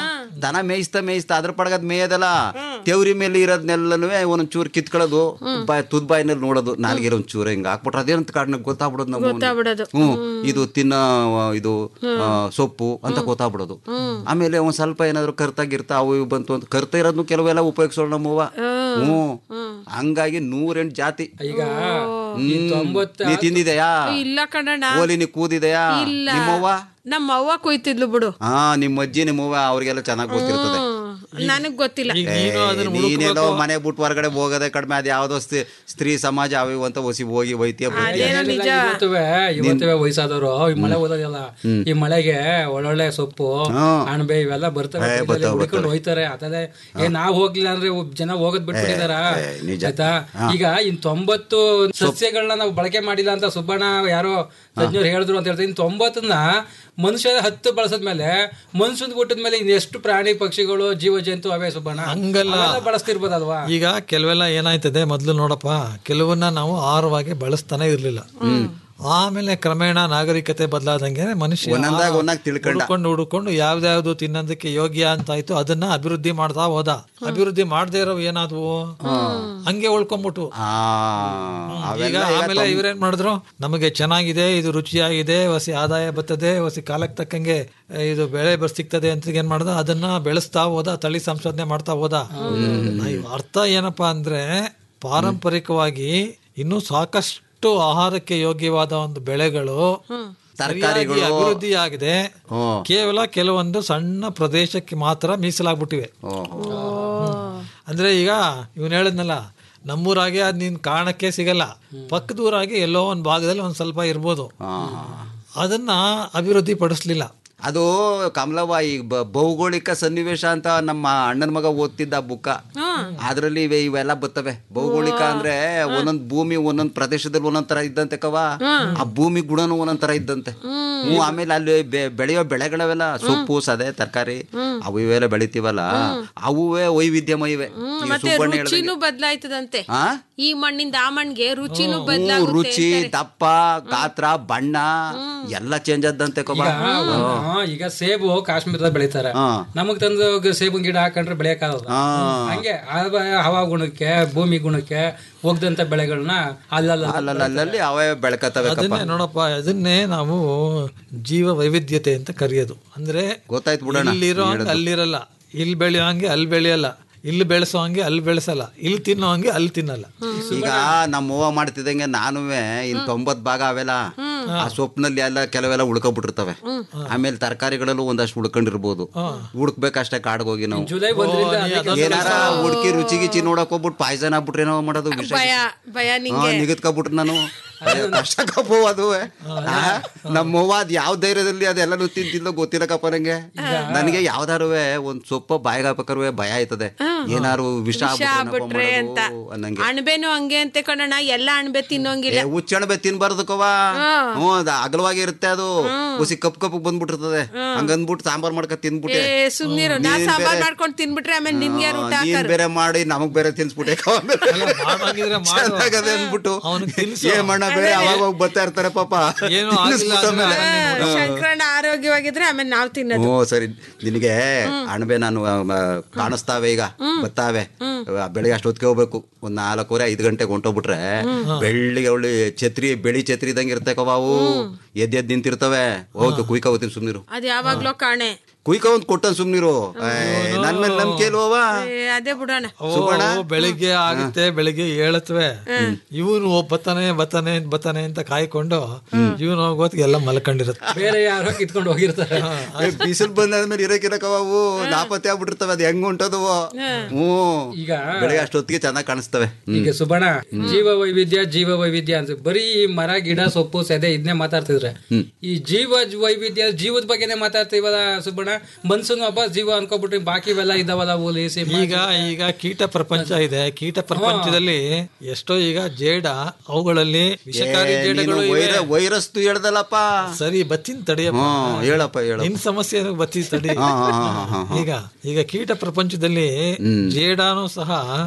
ದನ ಮೇಯಿಸ್ತಾ ಮೇಯಿಸ್ತಾ ಅದ್ರ ಪಡಗದ್ ಮೇಯದಲ್ಲ ತೆವ್ರಿ ಮೇಲೆ ಇರೋದ್ನೆಲ್ಲನೂ ಒಂದೊಂದ್ ಚೂರು ಕಿತ್ಕೊಳ್ಳೋದು ಬಾಯ್ ತುದ್ ಬಾಯಿನಲ್ಲಿ ನೋಡೋದು ನಾಲ್ಗಿರೋ ಒಂದ್ ಚೂರು ಹಿಂಗ ಹಾಕ್ಬಿಟ್ರೆ ಅದೇನಂತ ಕಾಡ್ನಾಗ ಗೊತ್ತಾಗ್ಬಿಡೋದು ನಮ್ಮ ಗೊತ್ತಾಗ್ಬಿಡೋದು. ಹ್ಮ್ ಇದು ತಿನ್ನ ಆ, ಇದು ಆ, ಸೊಪ್ಪು ಅಂತ ಗೊತ್ತಾಗ್ಬಿಡೋದು ಆಮೇಲೆ ಒಂದ್ ಸ್ವಲ್ಪ ಏನಾದ್ರು ಕರ್ತಾಗಿರ್ತಾ ಅವು ಇವು ಬಂತು ಅಂತ ಕರ್ತ ಇರೋದ್ನು ಕೆಲವೆಲ್ಲ ಉಪಯೋಗಿಸೋಣ ನಮ್ಮವ್ವ ಹ್ಮ್ ಹಂಗಾಗಿ ನೂರೆಂಟು ಜಾತಿ ಈಗ ಹ್ಮ್. ಈ ತೊಂಬತ್ತ ನೀ ತಿಂದಿದೆಯಾ ಇಲ್ಲ ಕಣಣ್ಣ ಓಲಿ ನೀ ಕೂದಿದೆಯಾ ಇಲ್ಲ ನಿಮ್ಮವ್ವ ನಮ್ಮ ಅವ್ವ ಕೊಯ್ತಿದ್ಲು ಬಿಡು ಹಾ ನಿಮ್ಮ ಅಜ್ಜಿ ನಿಮ್ಮವ್ವ ಅವ್ರಿಗೆಲ್ಲ ಚೆನ್ನಾಗಿ ಗೊತ್ತಿರ್ತದೆ ನನಗ್ ಗೊತ್ತಿಲ್ಲ ಈಗ ನೀನು ಅದನ್ನ ನೀನೆಲ್ಲೋ ಮನೆ ಬಿಟ್ಟು ಹೊರಗಡೆ ಹೋಗೋದೇ ಕಡಿಮೆ ಅದು ಯಾವ್ದೋ ಸ್ತ್ರೀ- ಸ್ತ್ರೀ ಸಮಾಜ ಅವು ಇವು ಅಂತ ಹೊಸಿ ಹೋಗಿ ಒಯ್ತೀಯ ಬರ್ತೀಯ ಅದೇನೋ ನಿಜ ಇವತ್ತುವೆ ಇವತ್ತುವೆ ವಯಸ್ಸಾದವರು ಈ ಮಳೆ ಓದೋದಿಲ್ಲ ಈ ಮಳೆಗೆ ಒಳ್ಳೊಳ್ಳೆ ಸೊಪ್ಪು ಅಣಬೆ ಇವೆಲ್ಲ ಬರ್ತವೆ ಏ, ಬೀಜದಲ್ಲಿ ಬರ್ತಾವೆ, ಹುಡ್ಕೊಂಡು ಹೋಯ್ತಾರೆ ಅದಲ್ಲೇ ಏ ನಾವ್ ಹೋಗ್ಲಿಲ್ಲ ಅಂದ್ರೆ ಒಬ್ ಜನ ಹೋಗೋದ್ ಬಿಟ್ಬಿಟ್ಟಿದಾರ ನಿಜ. ಆಯ್ತಾ ಈಗ ಇನ್ ತೊಂಬತ್ತು ಸಸ್ಯಗಳನ್ನ ನಾವು ಬಳಕೆ ಮಾಡಿಲ್ಲ ಅಂತ ಸುಬ್ಬಣ್ಣ ಯಾರೋ ತಜ್ಞರು ಹೇಳಿದ್ರು ಅಂತ ಹೇಳ್ತಾರೆ ಇನ್ ತೊಂಬತ್ತನ್ನ ಮನುಷ್ಯ ಹತ್ತು ಬಳಸದ್ಮೇಲೆ ಮನುಷ್ಯನ್ ಹುಟ್ಟಿದ್ಮೇಲೆ ಇನ್ ಎಷ್ಟು ಪ್ರಾಣಿ ಪಕ್ಷಿಗಳು ಜೀವ ಜಂತು ಅವೇ ಸುಬ್ಬಣ್ಣ ಹಂಗಲ್ಲ. ಅವೆಲ್ಲ ಬಳಸ್ತಿರ್ಬೋದಲ್ವಾ ಈಗ ಕೆಲವೆಲ್ಲ ಏನಾಯ್ತದೆ ಮೊದಲು ನೋಡಪ್ಪ ಕೆಲವನ್ನ ನಾವು ಆಹಾರವಾಗಿ ಬಳಸ್ತಾನೆ ಇರ್ಲಿಲ್ಲ ಆಮೇಲೆ ಕ್ರಮೇಣ ನಾಗರಿಕತೆ ಬದಲಾದಂಗೆ ಮನುಷ್ಯ ಒಂದೊಂದಾಗ ಒಂದೊಂದಾಗ ತಿಳ್ಕೊಂಡ. ಹುಡ್ಕೊಂಡು ಹುಡ್ಕೊಂಡು ಯಾವ್ದ್ಯಾವ್ದು ತಿನ್ನೋದಕ್ಕೆ ಯೋಗ್ಯ ಅಂತ ಆಯ್ತು ಅದನ್ನ ಅಭಿವೃದ್ಧಿ ಮಾಡ್ತಾ ಹೋದ ಅಭಿವೃದ್ಧಿ ಮಾಡದೇ ಇರೋ ಏನಾದ್ವು ಹಂಗೆ ಉಳ್ಕೊಂಬಿಟ್ಟು ಆ, ಈಗ ಅವೆಲ್ಲ ಈಗ ಆಮೇಲೆ ಇವ್ರೇನ್ ಮಾಡಿದ್ರು ನಮಗೆ ಚೆನ್ನಾಗಿದೆ ಇದು ರುಚಿಯಾಗಿದೆ ಹೊಸಿ ಆದಾಯ ಬರ್ತದೆ ಹೊಸಿ ಕಾಲಕ್ಕೆ ತಕ್ಕಂಗೆ ಆ, ಇದು ಬೆಳೆ ಬರ್ ಸಿಗ್ತದೆ ಅಂತ ಏನ್ ಮಾಡ್ದ ಅದನ್ನ ಬೆಳೆಸ್ತಾ ಹೋದ ತಳಿ ಸಂಶೋಧನೆ ಮಾಡ್ತಾ ಹೋದ ಇವ್ ಅರ್ಥ ಏನಪ್ಪಾ ಅಂದ್ರೆ ಪಾರಂಪರಿಕವಾಗಿ ಇನ್ನೂ ಸಾಕಷ್ಟು ಆಹಾರಕ್ಕೆ ಯೋಗ್ಯವಾದ ಒಂದು ಬೆಳೆಗಳು ತರಕಾರಿಗಳು. ಸರಿಯಾಗಿ ಅಭಿವೃದ್ಧಿ ಆಗಿದೆ ಹ್ಮ್. ಕೇವಲ ಕೆಲವೊಂದು ಸಣ್ಣ ಪ್ರದೇಶಕ್ಕೆ ಮಾತ್ರ ಮೀಸಲಾಗ್ಬಿಟ್ಟಿವೆ ಓಹೋ. ಅಂದ್ರೆ ಈಗ ಇವನ್ ಹೇಳಿದ್ನಲ್ಲ ನಮ್ಮೂರಾಗೆ ಅದ್ ನಿನ್ ಕಾರಣಕ್ಕೆ ಸಿಗಲ್ಲ ಪಕ್ಕದೂರಾಗೆ ಎಲ್ಲೋ ಒಂದ್ ಭಾಗದಲ್ಲಿ ಒಂದ್ ಸ್ವಲ್ಪ ಇರ್ಬೋದು ಅದನ್ನ ಅಭಿವೃದ್ಧಿ ಪಡಿಸ್ಲಿಲ್ಲ ಅದು ಕಮಲವ್ವ ಈ ಬ- ಭೌಗೋಳಿಕ ಸನ್ನಿವೇಶ ಅಂತ ನಮ್ಮ ಅಣ್ಣನ ಮಗ ಓದ್ತಿದ್ದ ಬುಕ್ಕ ಅದ್ರಲ್ಲಿ ಇವೆ ಇವೆಲ್ಲ ಬರ್ತವೆ ಭೌಗೋಳಿಕ ಅಂದ್ರೆ ಒಂದೊಂದ್ ಭೂಮಿ ಒಂದೊಂದ್ ಪ್ರದೇಶದಲ್ಲಿ ಒಂದೊಂದ್ ತರ ಇದ್ದಂತೆ ಕವ ಆ ಭೂಮಿ ಗುಣನು ಒಂದೊಂದ್ ತರ ಇದ್ದಂತೆ ಹ್ಞೂ ಆಮೇಲೆ ಅಲ್ಲಿ ಬೆ- ಬೆಳೆಯೋ ಬೆಳೆಗಳವೆಲ್ಲ ಸೊಪ್ಪು ಸದೆ ತರಕಾರಿ ಅವು ಇವೆಲ್ಲ ಬೆಳಿತೀವಲ್ಲ ಅವುವೇ ವೈವಿಧ್ಯಮಯ ಇವೆ ಈ ಮತ್ತೆ ಸುಬ್ಬಣ್ಣ ರುಚಿನೂ ಹೇಳ್ದಂಗೆ. ಬದಲಾಯ್ತದಂತೆ ಆ? ಈ ಮಣ್ಣಿಂದ ಆ ಮಣ್ಣಿಗೆ ರುಚಿನೂ ಹ್ಞೂ, ಬದಲಾಗುತ್ತೆ ರುಚಿ ದಪ್ಪ ಗಾತ್ರ ಬಣ್ಣ ಎಲ್ಲ ಚೇಂಜ್ ಆದಂತೆ ಕಬ ಹಾ, ಈಗ ಸೇಬು ಕಾಶ್ಮೀರದಲ್ಲಿ ಬೆಳಿತಾರೆ ಹಾ. ನಮಗ್ ತಂದು ಗ- ಸೇಬು ಗಿಡ ಹಾಕೊಂಡ್ರೆ ಬೆಳೆಯಕ್ಕಾಗಲ್ಲ ಹಾ. ಹಂಗೆ ಆ- ಹವಾ ಗುಣಕ್ಕೆ ಭೂಮಿ ಗುಣಕ್ಕೆ ಹೋಗ್ದಂತ ಬೆಳೆಗಳನ್ನ ಅಲ್ಲಲ್ಲ ಅಲ್ಲಲ್ಲ ಅಲ್ಲಲ್ಲಿ ಅವೇ ಬೆಳ್ಕತ್ತವೆ ಕಪ್ಪ ಅದನ್ನೇ ನೋಡಪ್ಪ ಅದನ್ನೇ ನಾವು ಜೀವ ವೈವಿಧ್ಯತೆ ಅಂತ ಕರೆಯೋದು ಅಂದ್ರೆ ಗೊತ್ತಾಯ್ತು ಬಿಡೋಣ ಇಲ್ಲಿರೋ ಹಂಗೆ ಅಲ್ಲಿರಲ್ಲ ಇಲ್ಲಿ ಬೆಳೆಯೋ ಹಂಗೆ ಅಲ್ಲಿ ಬೆಳೆಯಲ್ಲ ಇಲ್ಲಿ ಬೆಳೆಸೋ ಹಂಗೆ ಅಲ್ಲಿ ಬೆಳೆಸಲ್ಲ ಇಲ್ಲಿ ತಿನ್ನೋ ಹಂಗೆ ಅಲ್ಲಿ ತಿನ್ನಲ್ಲ ಈಗ ನಮ್ಮ ಅವ್ವ ಮಾಡ್ತಿದ್ದಂಗೆ ನಾನುವೆ ಇನ್ ತೊಂಬತ್ ಭಾಗ ಅವೆಲ್ಲ ಆ ಸೊಪ್ಪಿನಲ್ಲಿ ಎಲ್ಲ ಕೆಲವೆಲ್ಲ ಉಳ್ಕೊಬಿಟ್ಟಿರ್ತವೆ ಆಮೇಲೆ ತರಕಾರಿಗಳಲ್ಲೂ ಒಂದಷ್ಟು ಉಳ್ಕೊಂಡಿರ್ಬೋದು ಹುಡ್ಕ್ಬೇಕಷ್ಟೇ ಕಾಡ್ಗೋಗಿ ನಾವು ಜುಲೈ ಒಂದರಿಂದ ಅದಕ್ಕೆ ಏನಾರ ಹುಡ್ಕಿ ರುಚಿ ಗಿಚಿ ನೋಡಕ್ ಹೋಗ್ಬಿಟ್ಟು ಪಾಯ್ಸನ್ ಆಗ್ಬಿಟ್ರೆ ಏನೋ ಮಾಡೋದು ವಿಷ ಭಯ ಭಯ ನಿಂಗೆ ನಿಗದ್ಕೊಬಿಟ್ರು ನಾನು ಅಯ್ಯೋ, ಕಷ್ಟ ಕಪ್ಪು ಅದು ಆ, ನಮ್ಮವ್ವ ಅದ್ ಯಾವ ಧೈರ್ಯದಲ್ಲಿ ಅದೆಲ್ಲ ತಿಂತಿಲ್ಲ ಗೊತ್ತಿಲ್ಲಕಪ್ಪ ನಂಗೆ ನನಗೆ ಯಾವ್ದಾರುವೆ ಒಂದ್ ಸೊಪ್ಪ ಬಾಯಿಗೆ ಹಾಕ್ಬೇಕಾರುವೆ ಭಯ ಆಯ್ತದೆ ಏನಾರು ವಿಷ ವಿಷ ಆಗ್ಬಿಟ್ರೆ ಅಂತ ಅನ್ನಂಗೆ ಅಣಬೆನು ಹಂಗೆ ಅಂತ ಕಣಣ್ಣ ಎಲ್ಲ ಅಣಬೆ ತಿನ್ನೋಂಗಿಲ್ಲ ಏ ಹುಚ್ಚಣಬೆ ತಿನ್ಬಾರ್ದು ಕವ ಹ್ಞೂ ಅದು ಅಗಲವಾಗಿ ಇರುತ್ತೆ ಅದು ಹುಸಿ ಕಪ್ ಕಪ್ ಬಂದ್ಬಿಟ್ಟಿರ್ತದೆ ಹಂಗಂದ್ಬಿಟ್ಟು ಸಾಂಬಾರ್ ಮಾಡ್ಕೊ ತಿನ್ಬಿಟ್ಟೆ ಏ ಸುಮ್ನಿರು ನಾ ನೀನ್ ಸಾಂಬಾರ್ ಬೇರೆ- ಮಾಡ್ಕೊಂಡ್ ತಿನ್ಬಿಟ್ರೆ ಆಮೇಲೆ ನಿನ್ಗೆ ಯಾರು ಊಟ ನೀನ್ ಹಾಕರು ಬೇರೆ ಮಾಡಿ ನಮಗ್ ಬೇರೆ ತಿನ್ಸ್ಬಿಟ್ಟೆ ಕವ ಮಾಡೋಂಗಿದ್ರೆ ಮಾಡು. ಚೆನ್ನಾಗದೆ ಅಂದ್ಬಿಟ್ಟು ಅವ್ನಿಗೆ ತಿನ್ಸು. ಏನ್ ಮಣ್ಣ ಬೇರೆ ಅವಾಗ ಹೋಗಿ ಬರ್ತಾ ಇರ್ತಾರೆ ಪಾಪ ಏನೂ ಆಗಿಲ್ಲ ತಿನ್ನಿಸ್ಬಿಟ್ಟ ಅಂದ್ರೆ ಮೇಲೆ. ಶಂಕರಣ್ಣ ಆರೋಗ್ಯವಾಗಿದ್ರೆ ಆಮೇಲೆ ನಾವ್ ತಿನ್ನೋದು ಹ್ಞೂ ಸರಿ ನಿನಗೆ ಅಣಬೆ ನಾನು ಆ, ಮ, ಕಾಣಿಸ್ತಾವೆ ಈಗ ಬರ್ತಾವೆ ಆ, ಬೆಳಿಗ್ಗೆ ಅಷ್ಟೊತ್ತಿಗೆ ಹೋಗ್ಬೇಕು ಒಂದ್ ನಾಲ್ಕೂವರೆ ಐದು ಗಂಟೆಗೆ ಹೊಂಟೋಗ್ಬಿಟ್ರೆ ಬೆಳ್ಳಿಗೆ ಒಳ್ಳೆ ಛತ್ರಿ ಬೆಳಿ ಛತ್ರಿ ಇದಂಗೆ ಇರ್ತೇಕವ ಅವು ಎದ್ದು ಎದ್ದು ನಿಂತಿರ್ತವೆ ಹೋಗ್ತು ಕುಯ್ಕ ಹೋಗ್ತೀನಿ ಸುಮ್ನಿರು ಅದ್ ಯಾವಾಗ್ಲೋ ಕಾಣೆ ಕುಯ್ಕ ಒಂದ್ ಕೊಟ್ಟನ್ ಸುಮ್ನಿರು ಏ, ನನ್ ಮೇಲೆ ನಂಬಿಕೆ ಇಲ್ವವ ಏ, ಅದೇ ಬಿಡೋಣ ಅವು ಬೆಳಿಗ್ಗೆ ಆಗುತ್ತೆ ಬೆಳಿಗ್ಗೆ ಹೇಳತ್ವೆ ಇವನು ಬತ್ತಾನೆ ಬತ್ತಾನೆ ಬತ್ತಾನೆ ಅಂತ ಕಾಯ್ಕೊಂಡು ಇವನು ಹೋಗೋತ್ತಿಗೆ ಎಲ್ಲ ಮಲ್ಕೊಂಡಿರುತ್ತೆ ಬೇರೆ ಯಾರೋ ಕಿತ್ಕೊಂಡು ಹೋಗಿರ್ತಾರೆ ಬಿಸಿಲು ಬಂದಾದ್ಮೇಲೆ ಇರಕಿರಕವ ಅವು ನಾಪತ್ತೆ ಆಗ್ಬಿಟ್ಟಿರ್ತವೆ ಅದು ಹೆಂಗ್ ಹೊಂಟದವು ಹ್ಞೂ ಈಗ ಬೆಳಿಗ್ಗೆ ಅಷ್ಟೊತ್ತಿಗೆ ಚೆನ್ನಾಗಿ ಕಾಣಿಸ್ತವೆ ಹ್ಮ್. ಈಗ ಸುಬಣ ಜೀವ ವೈವಿಧ್ಯ ಜೀವ ವೈವಿಧ್ಯ ಅಂತ ಬರೀ ಮರ ಗಿಡ ಸೊಪ್ಪು ಸೆದೆ ಇದನ್ನೇ ಮಾತಾಡ್ತಿದ್ರೆ ಈ ಜೀವ ಜ- ವೈವಿಧ್ಯ ಜೀವದ ಬಗ್ಗೆನೇ ಮಾತಾಡ್ತೀವಲ್ಲ ಸುಬ್ಬಣ್ಣ ಮನ್ಸನ್ನು ಹಬ್ಬ ಜೀವ ಅನ್ಕೋಬಿಟ್ರಿ ಬಾಕಿ ಇವೆಲ್ಲ ಇದಾವಲ್ಲ ಹುಲಿ ಸಿಂಹ ಈಗ ಈಗ ಕೀಟ ಪ್ರಪಂಚ ಇದೆ ಕೀಟ ಪ್ರಪಂಚದಲ್ಲಿ ಎಷ್ಟೋ ಈಗ ಜೇಡ ಅವುಗಳಲ್ಲಿ ವಿಷಕಾರಿ ಏ, ಜೇಡಗಳು ನೀನು ಇವೆ. ವೈರ- ವೈರಸ್ತು ಹೇಳ್ದಲ್ಲಪ್ಪ ಸರಿ ಬತ್ತಿನ ತಡಿಯಪ್ಪ ಹ್ಮ್ ಹೇಳಪ್ಪ ಹೇಳ ನಿನ್ ಸಮಸ್ಯೆ ಬತ್ತಿ ತಡಿ ಹಾ, ಹಾ, ಹಾ, ಹಾ, ಹಾ. ಈಗ ಈಗ ಕೀಟ ಪ್ರಪಂಚದಲ್ಲಿ ಜೇಡಾನು ಸಹ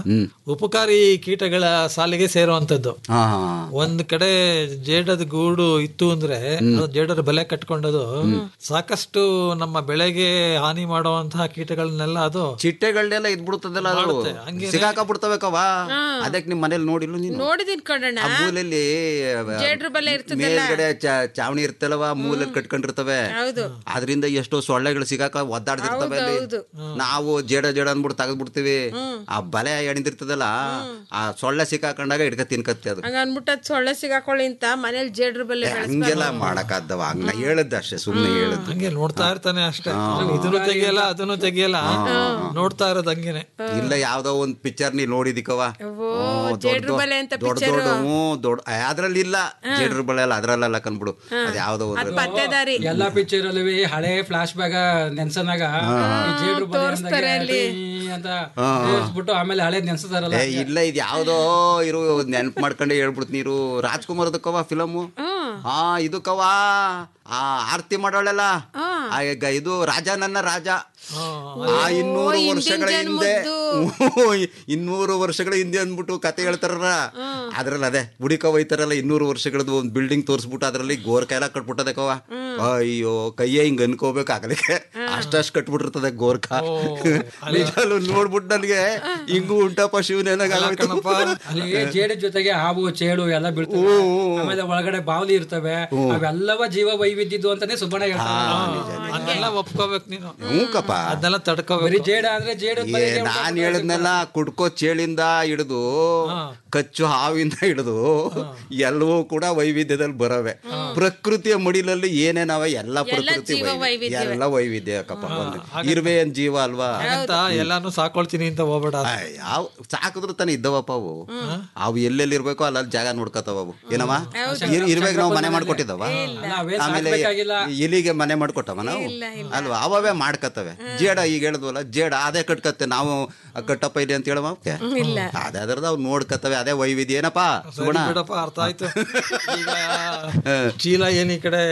ಉಪಕಾರಿ ಕೀಟಗಳ ಸಾಲಿಗೆ ಸೇರುವಂತದ್ದು ಹಾ ಹಾ ಒಂದ್ ಕಡೆ ಜೇಡದ ಗೂಡು ಇತ್ತು ಅಂದ್ರೆ ಅದು ಜೇಡದ ಬೆಲೆ ಕಟ್ಕೊಂಡದು ಸಾಕಷ್ಟು ನಮ್ಮ ಬೆಳೆಗೆ ಹಾನಿ ಮಾಡುವಂತಹ ಕೀಟಗಳನ್ನೆಲ್ಲ ಅದು ಚಿಟ್ಟೆಗಳನ್ನೆಲ್ಲ ಇದ್ಬಿಡ್ತದಲ್ಲ ಅದು ಸಿಗಾಕ ಬಿಡ್ತಬೇಕವ ಅದಕ್ಕೆ ನಿಮ್ ಮನೇಲಿ ನೋಡಿಲ್ಲ ನೀನು ನೋಡಿದೀನಿ ಕಣಣ್ಣ ಆ ಮೂಲೆಯಲ್ಲಿ ಜೇಡ್ರ ಬಲೆ ಇರ್ತದಲ್ಲ ಮೇಲ್ಗಡೆ ಚ- ಚಾವಣಿ ಇರ್ತಲ್ವ ಮೂಲೆಯಲ್ಲಿ ಕಟ್ಕೊಂಡಿರ್ತವೆ ಹೌದು ಅದರಿಂದ ಎಷ್ಟೋ ಸೊಳ್ಳೆಗಳು ಸಿಗಾಕ ಒದ್ದಾಡ್ತಿರ್ತವೆ ಅಲ್ಲಿ ನಾವು ಜೇಡ ಜೇಡ ಅಂದ್ಬಿಟ್ಟು ತೆಗೆದ್ಬಿಡ್ತೀವಿ ಆ ಬಲೆ ಎಣಿದಿರ್ತದಲ್ಲ ಆ ಸೊಳ್ಳೆ ಸಿಕ್ಕಾಕೊಂಡಾಗ ಹಿಡ್ಕ ತಿನ್ಕತ್ತೆ ಅದು ಹಂಗ ಅನ್ಬಿಟ್ಟು ಅದ್ ಸೊಳ್ಳೆ ಸಿಗಾಕೊಳ್ಳಿ ಅಂತ ಮನೇಲಿ ಜೇಡ್ರ ಬಲೆ ಹಂಗೆಲ್ಲ ಮಾಡಕ್ಕಾದ್ದವ ಹಂಗ ಹೇಳದ್ದ ಅಷ್ಟೇ ಸುಮ್ನೆ ಹೇಳದ್ ಹಂಗೆ ನೋಡ್ತಾ ಇರ್ತಾನೆ ಅಷ್ಟೇ ಇದನ್ನು ತೆಗಿಯಲ್ಲ ಅದನ್ನು ತೆಗಿಯಲ್ಲ ನೋಡ್ತಾ ಇರೋದು ಹಂಗೇನೆ ಇಲ್ಲ ಯಾವ್ದೋ ಒಂದ್ ಪಿಕ್ಚರ್ ನೀ ನೋಡಿದಿಕವ ಜೇಡ್ರ ಬಲೆ ಅಂತ ದೊಡ್ಡ ದೊಡ್ಡ ಹ್ಞೂ ದೊಡ್ಡ ಅದ್ರಲ್ಲಿ ಇಲ್ಲ ಜೇಡ್ರ ಬಳೆ ಅಲ್ಲ ಅದ್ರಲ್ಲ ಕನ್ಬಿಡು ಅದ್ ಯಾವ್ದೋ ಒಂದು ಪತ್ತೆದಾರಿ ಎಲ್ಲಾ ಪಿಕ್ಚರ್ ಅಲ್ಲಿ ಹಳೆ ಫ್ಲಾಶ್ ಬ್ಯಾಗ ನೆನ್ಸನಾಗ ಈ ಜೇಡ್ರು ಬಲೆ ಅಂದಾಗ ಈ ಅಂತ ಹೇಳ್ಬಿಟ್ಟು ಆಮೇಲೆ ಹಳೆ ನೆನ್ಸ್ತಾರಲ್ಲ ಏ ಇಲ್ಲ ಇದು ಯಾವ್ದೋ ಇರು ನೆನ್ಪ್ ಮಾಡ್ಕೊಂಡೆ ಹೇಳ್ಬಿಡ್ತು ನೀರು ರಾಜ್ಕುಮಾರ್ದಕ್ಕವ ಫಿಲಮು ಹಾ ಇದಕ್ಕವ ಆ ಆರ್ತಿ ಮಾಡೋಳೆಲ್ಲ ಆ ಈಗ ಇದು ರಾಜ ನನ್ನ ರಾಜ ಆ ಇನ್ನೂರು ವರ್ಷಗಳ ಹಿಂದೆ ಇನ್ನೂರು ವರ್ಷಗಳ ಹಿಂದೆ ಅಂದ್ಬಿಟ್ಟು ಕತೆ ಹೇಳ್ತಾರ ಅದ್ರಲ್ಲಿ ಅದೇ ಬುಡಿಕ ಹೋಯ್ತಾರಲ್ಲ ಇನ್ನೂರು ವರ್ಷಗಳದ್ದು ಒಂದು ಬಿಲ್ಡಿಂಗ್ ತೋರಿಸ್ಬಿಟ್ಟು ಅದ್ರಲ್ಲಿ ಗೋರ್ಕ ಎಲ್ಲ ಕಟ್ಬಿಟ್ಟದಕ್ಕವ ಅಯ್ಯೋ ಕೈಯೇ ಹಿಂಗ್ ಅನ್ಕೋಬೇಕು ಆಗಲಿಕ್ಕೆ ಅಷ್ಟಷ್ಟು ಕಟ್ಬಿಟ್ಟಿರ್ತದೆ ಗೋರ್ಕ ನಿಜಾಲು ನೋಡ್ಬಿಟ್ಟು ನನಗೆ ಹಿಂಗೂ ಉಂಟಪ್ಪ ಶಿವನೇನಾಗೋಯ್ತು ಅಲ್ಲಿ ಜೇಡಿ ಜೊತೆಗೆ ಹಾವು ಚೇಳು ಎಲ್ಲ ಬೀಳ್ತವೆ ಆಮೇಲೆ ಒಳಗಡೆ ಬಾವಲಿ ಇರ್ತವೆ ಅವೆಲ್ಲವ ಜೀವ ವೈವಿಧ್ಯದ್ದು ಅಂತಾನೆ ಸುಬ್ಬಣ್ಣ ಹೇಳ್ತಾರೆ ಅದನ್ನೆಲ್ಲ ಒಪ್ಕೋಬೇಕು ನೀನು ಹ್ಞೂಕಪ್ಪ ಅದನ್ನೆಲ್ಲ ಬರೀ ತಡ್ಕೋಬೇಕು ಜೇಡ ಅಂದ್ರೆ ಜೇಡ ಏ ನಾನ್ ಹೇಳಿದ್ನೆಲ್ಲ ಕುಡ್ಕೋ ಚೇಳಿಂದ ಹಿಡಿದು ಕಚ್ಚು ಹಾವಿಂದ ಹಿಡಿದು ಎಲ್ಲವೂ ಕೂಡ ವೈವಿಧ್ಯದಲ್ಲಿ ಬರವೆ ಪ್ರಕೃತಿಯ ಮಡಿಲಲ್ಲಿ ಏನೇನವ ಎಲ್ಲ ಪ್ರಕೃತಿ ವೈವಿಧ್ಯ ಎಲ್ಲ ವೈವಿಧ್ಯ ಅಕ್ಕಪ್ಪ ಒಂದು ಇರುವೆ ಏನ್ ಜೀವ ಅಲ್ವಾ ಹಾಗಂತ ಎಲ್ಲಾನು ಸಾಕೊಳ್ತೀನಿ ಅಂತ ಹೋಗ್ಬೇಡ ಆಯ್, ಯಾವ ಸಾಕಿದ್ರು ತಾನೇ ಇದ್ದವಪ್ಪ ಅವು ಅವು ಎಲ್ಲೆಲ್ಲಿ ಇರ್ಬೇಕೋ ಅಲ್ಲಲ್ಲಿ ಜಾಗ ನೋಡ್ಕೋತಾವ ಅವು ಏನವ ಇರ್ಬೇಕು ನಾವು ಮನೆ ಮಾಡ್ಕೊಟ್ಟಿದ್ದವ ಆಮೇಲೆ ಇಲಿಗೆ ಮನೆ ಮಾಡ್ಕೊಟ್ಟವ ನಾವು ಅಲ್ವಾ ಅವವೇ ಮಾಡ್ಕತ್ತವೆ ಜೇಡ ಈಗ ಹೇಳಿದ್ವಲ್ಲ ಜೇಡ ಅದೇ ಕಟ್ಕತ್ತೆ ನಾವು ಕಟ್ಟಪ್ಪ ಇಲ್ಲಿ ಅಂತ ಹೇಳವ ಅವಕ್ಕೆ ಅದೇ ಅದ್ರದ್ದು ಅವ್ರು ನೋಡ್ಕತ್ತವೆ ಅದೇ ವೈವಿಧ್ಯ ಏನಪ್ಪ ಸುಗುಣ ಬಿಡಪ್ಪ ಅರ್ಥ ಆಯ್ತು ಈಗ ಚೀಲ ಏನ್ ಈ ಕಡೆ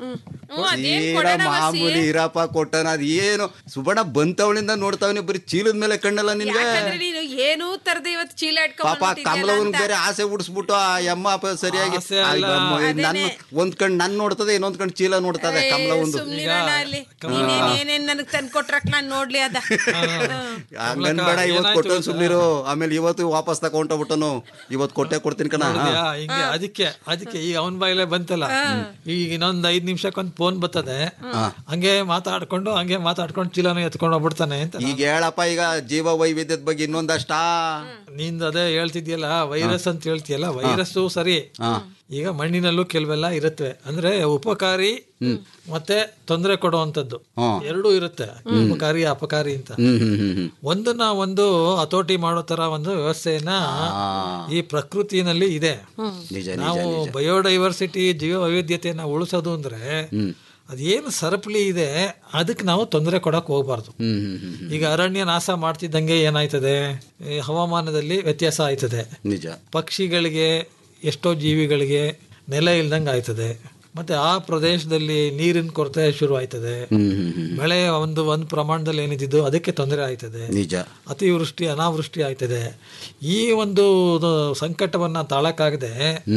ಚೀಲ ಮಾಮೂಲಿ ಇರಪ್ಪ ಕೊಟ್ಟನ ಅದ್ ಏನು ಸುಬಣ ಬಂತವಳಿಂದ ನೋಡ್ತಾವನಿ ಬರೀ ಚೀಲದ ಮೇಲೆ ಕಣ್ಣಲ್ಲ ನಿನ್ಗೆ ಯಾಕಂದ್ರೆ ನೀನು ಏನೂ ತರದೆ ಇವತ್ತು ಚೀಲ ಪಾಪ ಕಮಲವನ್ ಬೇರೆ ಆಸೆ ಉಡ್ಸ್ಬಿಟ್ಟು ಆ ಯಮ್ಮ ಪ ಸರಿಯಾಗಿ ಆಸೆ ಆ ಅಲ್ಲ. ಯಮ್ಮ ನನ್ ಒಂದ್ ಕಣ್ ನನ್ ನೋಡ್ತದೆ ಇನ್ನೊಂದ್ ಕಣ್ ಚೀಲ ನೋಡ್ತದೆ ಕಮಲವೊಂದು ಸುಮ್ನಿರೋಣ ಅಲ್ಲಿ ನೀನೇನ್ ಏನೇನ್ ನನಗ್ ತಂದ್ ಕೊಟ್ರಕ್ ನಾನ್ ನೋಡ್ಲಿ ಅದ ಹಂಗನ್ಬೇಡ ಇವತ್ತು ಕೊಟ್ಟನ್ ಸುಮ್ನಿರು ಆಮೇಲೆ ಇವತ್ತು ವಾಪಸ್ ತಗೊಂಡೋಗ್ಬಿಟ್ಟನು ಇವತ್ತು ಕೊಟ್ಟೆ ಕೊಡ್ತೀನಿ ಕಣ ನೋಡಿದ್ಯಾ? ಹಿಂಗೆ ಅದಕ್ಕೆ ಅದಕ್ಕೆ ಈಗ ಅವನ್ ಬಾಯಿಲೆ ಬಂತಲ್ಲ ಈಗ ಇನ್ನೊಂದ್ ಐದ್ ನಿಮಿಷಕ್ಕೊಂದ್ ಫೋನ್ ಬರ್ತದೆ ಹಂಗೆ ಮಾತಾಡ್ಕೊಂಡು ಹಂಗೆ ಮಾತಾಡ್ಕೊಂಡು ಚೀಲನ ಎತ್ಕೊಂಡು ಹೋಗ್ಬಿಡ್ತಾನೆ ಅಂತ ಈಗ ಹೇಳಪ್ಪ ಈಗ ಜೀವ ವೈವಿಧ್ಯದ ಬಗ್ಗೆ ಇನ್ನೊಂದಷ್ಟಾ ನಿಂದ ಅದೇ ಹೇಳ್ತಿದ್ಯಲ್ಲ ವೈರಸ್ ಅಂತ ಹೇಳ್ತೀಯಲ್ಲ ವೈರಸ್ಸು ಸರಿ ಈಗ ಮಣ್ಣಿನಲ್ಲೂ ಕೆಲವೆಲ್ಲ ಇರುತ್ತವೆ ಅಂದ್ರೆ ಉಪಕಾರಿ ಮತ್ತೆ ತೊಂದರೆ ಕೊಡುವಂತದ್ದು ಎರಡೂ ಇರುತ್ತೆ ಉಪಕಾರಿ ಅಪಕಾರಿ ಅಂತ ಹ್ಮ್ ಹ್ಮ್ ಹ್ಮ್ ಹ್ಮ್ ಒಂದನ್ನ ಒಂದು ಹತೋಟಿ ಮಾಡೋ ತರ ಒಂದು ವ್ಯವಸ್ಥೆಯನ್ನ ಈ ಪ್ರಕೃತಿನಲ್ಲಿ ಇದೆ ನಿಜ ನಾವು ಬಯೋಡೈವರ್ಸಿಟಿ ಜೀವ ವೈವಿಧ್ಯತೆಯನ್ನ ಉಳಿಸೋದು ಅಂದ್ರೆ ಅದೇನು ಸರಪಳಿ ಇದೆ ಅದಕ್ಕೆ ನಾವು ತೊಂದರೆ ಕೊಡಕ್ ಹೋಗ್ಬಾರ್ದು ಹ್ಮ್ ಹ್ಮ್ ಹ್ಮ್ ಈಗ ಅರಣ್ಯ ನಾಶ ಮಾಡ್ತಿದ್ದಂಗೆ ಏನಾಯ್ತದೆ ಈ ಹವಾಮಾನದಲ್ಲಿ ವ್ಯತ್ಯಾಸ ಆಯ್ತದೆ ನಿಜ ಪಕ್ಷಿಗಳಿಗೆ ಎಷ್ಟೋ ಜೀವಿಗಳಿಗೆ ನೆಲೆ ಇಲ್ದಂಗೆ ಆಯ್ತದೆ ಮತ್ತೆ ಆ ಪ್ರದೇಶದಲ್ಲಿ ನೀರಿನ ಕೊರತೆ ಶುರು ಆಯ್ತದೆ ಹ್ಮ್ ಹ್ಮ್ ಹ್ಮ್ ಮಳೆ ಒಂದು ಒಂದು ಪ್ರಮಾಣದಲ್ಲಿ ಏನಿದ್ದು ಅದಕ್ಕೆ ತೊಂದರೆ ಆಯ್ತದೆ ನಿಜ ಅತಿವೃಷ್ಟಿ ಅನಾವೃಷ್ಟಿ ಆಯ್ತದೆ ಈ ಒಂದು ಸಂಕಟವನ್ನ ತಾಳಕ್ಕಾಗದೆ ಹ್ಮ್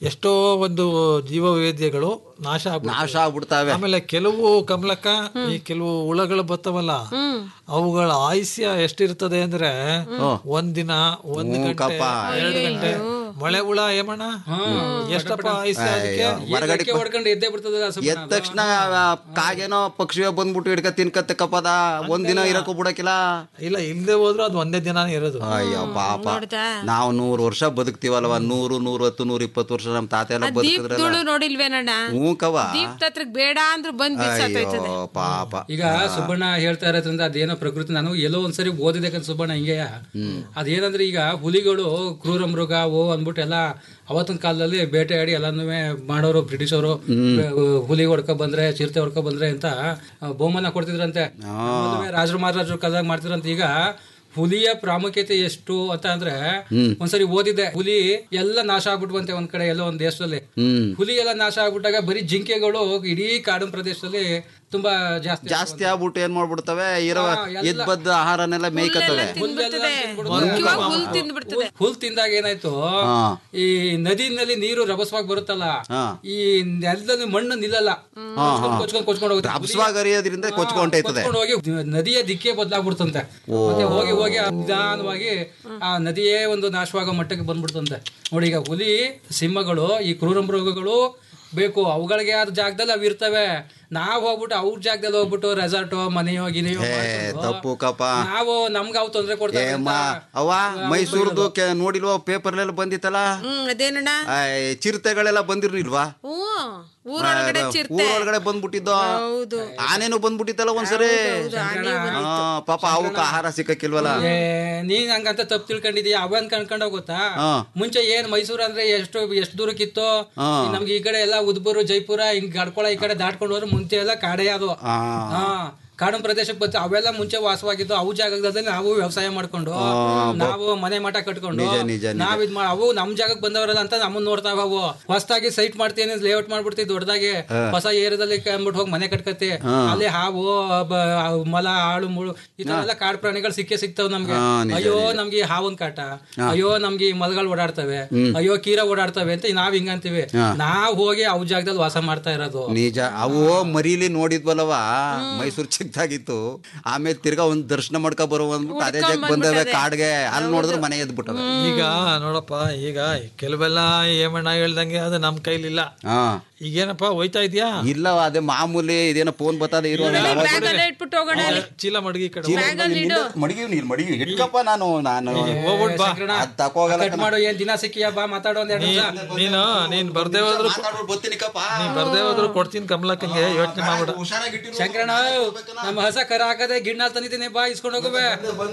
ಎಷ್ಟೋ ಒಂದು ಜೀವ ವೈವಿಧ್ಯಗಳು ನಾಶ ಆಗ್ಬಿಡ್ತವೆ. ನಾಶ ಆಗ್ಬಿಡ್ತಾವೆ ಆಮೇಲೆ ಕೆಲವು ಕಮಲಕ್ಕ ಈ ಕೆಲವು ಹುಳಗಳು ಬರ್ತವಲ್ಲ ಅವುಗಳ ಆಯುಷ್ಯ ಎಷ್ಟಿರ್ತದೆ ಅಂದ್ರೆ ಒಂದಿನ ಒಂದ್ ಗಂಟೆ ಕಪ್ಪ. ಎರಡು ಗಂಟೆ ಮಳೆ ಹುಳ ಏಮಣ್ಣ ಎಷ್ಟಪ್ಪ ಆಯುಷ್ಯ ಅದಕ್ಕೆ ಹೊರಗಡೆ ರೆಕ್ಕೆ ಹೊಡ್ಕೊಂಡು ಎದ್ದೇ ಬಿಡ್ತದ ಎದ್ದ ತಕ್ಷಣ ಆ ಕಾಗೇನೋ ಪಕ್ಷಿಯೋ ಬಂದ್ಬಿಟ್ಟು ಹಿಡ್ಕ ತಿನ್ಕತ್ತೆ ಕಪ್ಪದ ಒಂದಿನ ಇರಕ್ಕೂ ಬಿಡಕ್ಕಿಲ್ಲ ಇಲ್ಲ ಇಲ್ದೆ ಹೋದ್ರು ಅದು ಒಂದೇ ದಿನಾನೇ ಇರೋದು ಅಯ್ಯೋ ಪಾಪ ನಾವು ನೂರು ವರ್ಷ ಬದುಕ್ತಿವಲ್ವ ನೂರು ನೂರು ಹತ್ತು ನೂರು ಇಪ್ಪತ್ತು ವರ್ಷ ನಮ್ ತಾತ ಎಲ್ಲ ಬದುಕಿದ್ರಲ್ಲ ದೀಪದಳು ನೋಡಿಲ್ವೇನಣ್ಣ ಹ್ಞೂ ಕವ ದೀಪ ಹತ್ರಕ್ ಬೇಡ ಅಂದ್ರು ಬಂದ್ ಬಿಸಾತೈತದೆ ಅಯ್ಯೋ ಪಾಪ ಈಗ ಸುಬ್ಬಣ್ಣ ಹೇಳ್ತಾ ಇರೋದ್ರಿಂದ ಅದೇನೋ ಪ್ರಕೃತಿ ನಾನು ಎಲ್ಲೋ ಒಂದ್ಸರಿ ಓದಿದೆ ಕಣ್ ಸುಬ್ಬಣ್ಣ ಹಿಂಗೆಯ ಅದೇನಂದ್ರೆ ಈಗ ಹುಲಿಗಳು ಕ್ರೂರ ಮೃಗ ಓ ಅಂದ್ಬಿಟ್ಟು ಎಲ್ಲ ಅವತ್ತಿನ ಕಾಲದಲ್ಲಿ ಬೇಟೆಯಾಡಿ ಎಲ್ಲಾನು ಮಾಡೋರು ಬ್ರಿಟಿಷರು ಹುಲಿ ಹೊಡ್ಕೊ ಬಂದ್ರೆ ಚಿರತೆ ಹೊಡ್ಕೊ ಬಂದ್ರೆ ಅಂತ ಆ, ಬಹುಮಾನ ಕೊಡ್ತಿದ್ರಂತೆ ಆಮೇಲೆ ರಾಜರು ಮಹಾರಾಜರು ಕಾಲದಾಗ ಮಾಡ್ತಿದ್ರಂತೆ ಈಗ ಹುಲಿಯ ಪ್ರಾಮುಖ್ಯತೆ ಎಷ್ಟು ಅಂತ ಅಂದ್ರೆ ಒಂದ್ಸರಿ ಓದಿದ್ದೆ ಹುಲಿ ಎಲ್ಲ ನಾಶ ಆಗ್ಬಿಟ್ವಂತೆ ಒಂದ್ ಕಡೆ ಎಲ್ಲೋ ಒಂದ್ ದೇಶದಲ್ಲಿ ಹ್ಮ್ ಹುಲಿ ಎಲ್ಲ ನಾಶ ಆಗ್ಬಿಟ್ಟಾಗ ಬರೀ ಜಿಂಕೆಗಳು ಇಡೀ ಕಾಡಿನ ಪ್ರದೇಶದಲ್ಲಿ ತುಂಬಾ ಜಾಸ್ತಿ ಜಾಸ್ತಿ ಆಗ್ಬಿಟ್ಟು ಏನ್ ಮಾಡ್ಬಿಡ್ತವೆ ಇರೋ ಎದ್ ಬದ್ದ ಆಹಾರನೆಲ್ಲ ಮೇಯ್ಕತ್ತವೆ ತಿಂದ್ಬಿಡ್ತದೆ ಮುಖ್ಯವಾಗಿ ಹುಲ್ ತಿಂದ್ಬಿಡ್ತದೆ ಹುಲ್ ತಿಂದಾಗ ಏನಾಯ್ತು ಈ ನದಿನಲ್ಲಿ ನೀರು ರಭಸವಾಗಿ ಬರುತ್ತಲ್ಲ ಹಾ. ಈ ನೆಲದಲ್ಲಿ ಮಣ್ಣು ನಿಲ್ಲಲ್ಲ ಕೊಚ್ಕೊಂಡ್ ಕೊಚ್ಕೊಂಡ್ ಕೊಚ್ಕೊಂಡು ಹೋಗುತ್ತೆ ಅಪ್ಸವಾಗಿ ಹರಿಯೋದ್ರಿಂದ ಕೊಚ್ಕೊಂಡೈತದೆ ಕೊಚ್ಕೊಂಡು ಹೋಗಿ ನದಿಯ ದಿಕ್ಕೇ ಬದಲಾಗ್ಬಿಡ್ತಂತೆ ಮತ್ತೆ ಹೋಗಿ ಹೋಗಿ ಆ ನಿಧಾನವಾಗಿ ಆ ನದಿಯೇ ಒಂದು ನಾಶವಾಗೋ ಮಟ್ಟಕ್ಕೆ ಬಂದ್ಬಿಡ್ತಂತೆ ನೋಡಿ ಈಗ ಹುಲಿ ಸಿಂಹಗಳು ಈ ಕ್ರೂರ ಮೃಗಗಳು ಬೇಕು ಅವುಗಳಿಗೆ ಆದ ಜಾಗದಲ್ಲಿ ಅವು ಇರ್ತವೆ ನಾವ್ ಹೋಗ್ಬಿಟ್ಟು ಅವ್ರ ಜಾಗದಲ್ಲಿ ಹೋಗ್ಬಿಟ್ಟು ರೆಸಾರ್ಟೋ ಮನೆಯೋ ಗಿನೆಯೋ ಏ ಮಾಡ್ಕೊಂಡು ತಪ್ಪು ಕಪ್ಪ ನಾವು ನಮ್ಗೆ ಅವು ತೊಂದ್ರೆ ಕೊಡ್ತಾರೆ ಏ ಅಂತ ಮ- ಅವ್ವ ಮೈಸೂರ್ದು ಕೆ ನೋಡಿಲ್ವಾ ಪೇಪರ್ಲೆಲ್ಲ ಬಂದಿತ್ತಲ್ಲ ಹ್ಮ್ ಅದೇನಣ್ಣ ಆ, ಚಿರತೆಗಳೆಲ್ಲ ಬಂದಿರ್ಲಿಲ್ವಾ ಹ್ಮ್ ಊರೊಳಗಡೆ ಚಿರ್ತೆ ಊರೊಳಗಡೆ ಬಂದ್ಬಿಟ್ಟಿದ್ದು ಹೌದು ಆನೇನು ಬಂದ್ಬಿಟ್ಟಿತ್ತಲ್ಲ ಒಂದ್ಸರಿ ಆ, ಪಾಪ ಅವಕ್ಕ ಆಹಾರ ಸಿಕ್ಕಕ್ಕಿಲ್ವಲ್ಲ ಏ, ನೀನ್ ಹಂಗಂತ ತಪ್ಪು ತಿಳ್ಕೊಂಡಿದೀಯ ಅವ ಅಂತ ಕಣ್ಕೊಂಡ್ ಹೋಗುತ್ತಾ ಹಾ. ಮುಂಚೆ ಏನ್ ಮೈಸೂರು ಅಂದ್ರೆ ಎಷ್ಟು ಎಷ್ಟು ದೂರಕ್ಕಿತ್ತು ಹಾ. ನಮ್ಗೆ ಈ ಕಡೆ ಎಲ್ಲ ಉದ್ಬೂರು ಜೈಪುರ ಹಿಂಗ್ ಗಡ್ಕೊಳ ಈ ಕಡೆ ದಾಟ್ಕೊಂಡು ಹೋದ್ರೆ ಮುಂಚೆ ಎಲ್ಲ ಕಾಡೇ ಅದು ಆ, ಹಾ ಕಾಡು ಪ್ರದೇಶಕ್ಕೆ ಬಂತು ಅವೆಲ್ಲ ಮುಂಚೆ ವಾಸವಾಗಿದ್ದು ಅವು ಜಾಗದಲ್ಲಿ ನಾವು ವ್ಯವಸಾಯ ಮಾಡ್ಕೊಂಡು ನಾವು ಮನೆ ಮಠ ಕಟ್ಕೊಂಡು ನಿಜ, ನಿಜ, ನಿಜ. ನಾವ್ ಇದ್ ಮಾ ಅವು ನಮ್ ಜಾಗಕ್ಕೆ ಬಂದವರಲ್ಲ ಅಂತ ನಮ್ಮನ್ನ ನೋಡ್ತಾವ ಅವು ಹೊಸದಾಗಿ ಸೈಟ್ ಮಾಡ್ತೀನಿ ಲೇಔಟ್ ಮಾಡ್ಬಿಡ್ತೀವಿ ದೊಡ್ಡದಾಗಿ ಹೊಸ ಏರಿಯಾದಲ್ಲಿ ಕಂಬಿಟ್ಟು ಹೋಗಿ ಮನೆ ಕಟ್ಕತ್ತೆ ಅಲ್ಲಿ ಹಾವು ಬ- ಮಲ ಆಳು ಮುಳು ಈ ತರ ಎಲ್ಲ ಕಾಡು ಪ್ರಾಣಿಗಳು ಸಿಕ್ಕೇ ಸಿಗ್ತಾವ್ ನಮ್ಗೆ ಹಾ, ನಿಜ, ಅಯ್ಯೋ ನಮ್ಗೆ ಈ ಹಾವನ್ ಕಾಟ ಅಯ್ಯೋ ನಮ್ಗೆ ಈ ಮಲಗಳು ಓಡಾಡ್ತವೆ ಅಯ್ಯೋ ಕೀರ ಓಡಾಡ್ತವೆ ಅಂತ ನಾವ್ ಹಿಂಗಂತೀವಿ ನಾವ್ ಹೋಗಿ ಅವ್ ಜಾಗದಲ್ಲಿ ವಾಸ ಮಾಡ್ತಾ ಇರೋದು ನಿಜ ಅವು ಮರೀಲಿ ನೋಡಿದ್ವಲ್ಲವ ಮೈಸೂರು ಚಿಕ್ಕದಾಗಿತ್ತು ಆಮೇಲೆ ತಿರ್ಗಾ ಒಂದ್ ದರ್ಶನ ಮಾಡ್ಕೊ ಬರೋ ಅಂದ್ಬಿಟ್ಟು ಅದೇ ಜಾಗ ಬಂದವೆ ಕಾಡ್ಗೆ ಅಲ್ಲಿ ನೋಡಿದ್ರೆ ಮನೆ ಎದ್ಬಿಟ್ಟವೆ ಈಗ ನೋಡಪ್ಪ ಈಗ ಕೆಲವೆಲ್ಲ ಏಮಣ್ಣ ಹೇಳ್ದಂಗೆ ಅದು ನಮ್ ಕೈಲಿಲ್ಲ ಹಾ ಈಗೇನಪ್ಪ ಹೋಯ್ತಾ ಇದೆಯಾ ಇಲ್ಲ ಅದೇ ಮಾಮೂಲಿ ಇದೇನೋ ಫೋನ್ ಬರ್ತದೆ ಇರೋ ಬ್ಯಾಗ್ ಅಲ್ಲೇ ಇಟ್ಬಿಟ್ಟು ಹೋಗೋಣ ಚೀಲ ಮಡಗಿ ಈ ಕಡೆ ಮಡಗಿ ನೀನ್ ಮಡಗಿ ಹಿಡ್ಕಪ್ಪ ನಾನು ನಾನು ಹೋಗ್ಬಿಟ್ ಬಾ ಅದ್ ತಕೋಗಲ್ಲ ಕಟ್ ಮಾಡು ಏನ್ ದಿನ ಸಿಕ್ಕಿಯ ಬಾ ಮಾತಾಡೋ ಒಂದ್ ಎರಡು ನಿಮಿಷ ನೀನು ನೀನ್ ಬರ್ದೇ ಹೋದ್ರು ಮಾತಾಡ್ಬಿಟ್ಟು ಬರ್ತೀನಿ ಕಪ್ಪ ನೀನ್ ಬರ್ದೇ ಹೋದ್ರು ಕೊಡ್ತೀನಿ ಕಮಲಕ್ಕಂಗೆ ಯೋಚನೆ ಮಾಡ್ಬಿಡ ಹುಷಾರಾಗಿಟ್ಟಿರು ಶಂಕರಣ್ಣ ನಮ್ಮ ಹಸ ಕರ ಹಾಕದೆ ಗಿಣ್ಣ ತಂದಿದ್ದೀನಿ ಬಾ ಇಸ್ಕೊಂಡು ಹೋಗುವೆ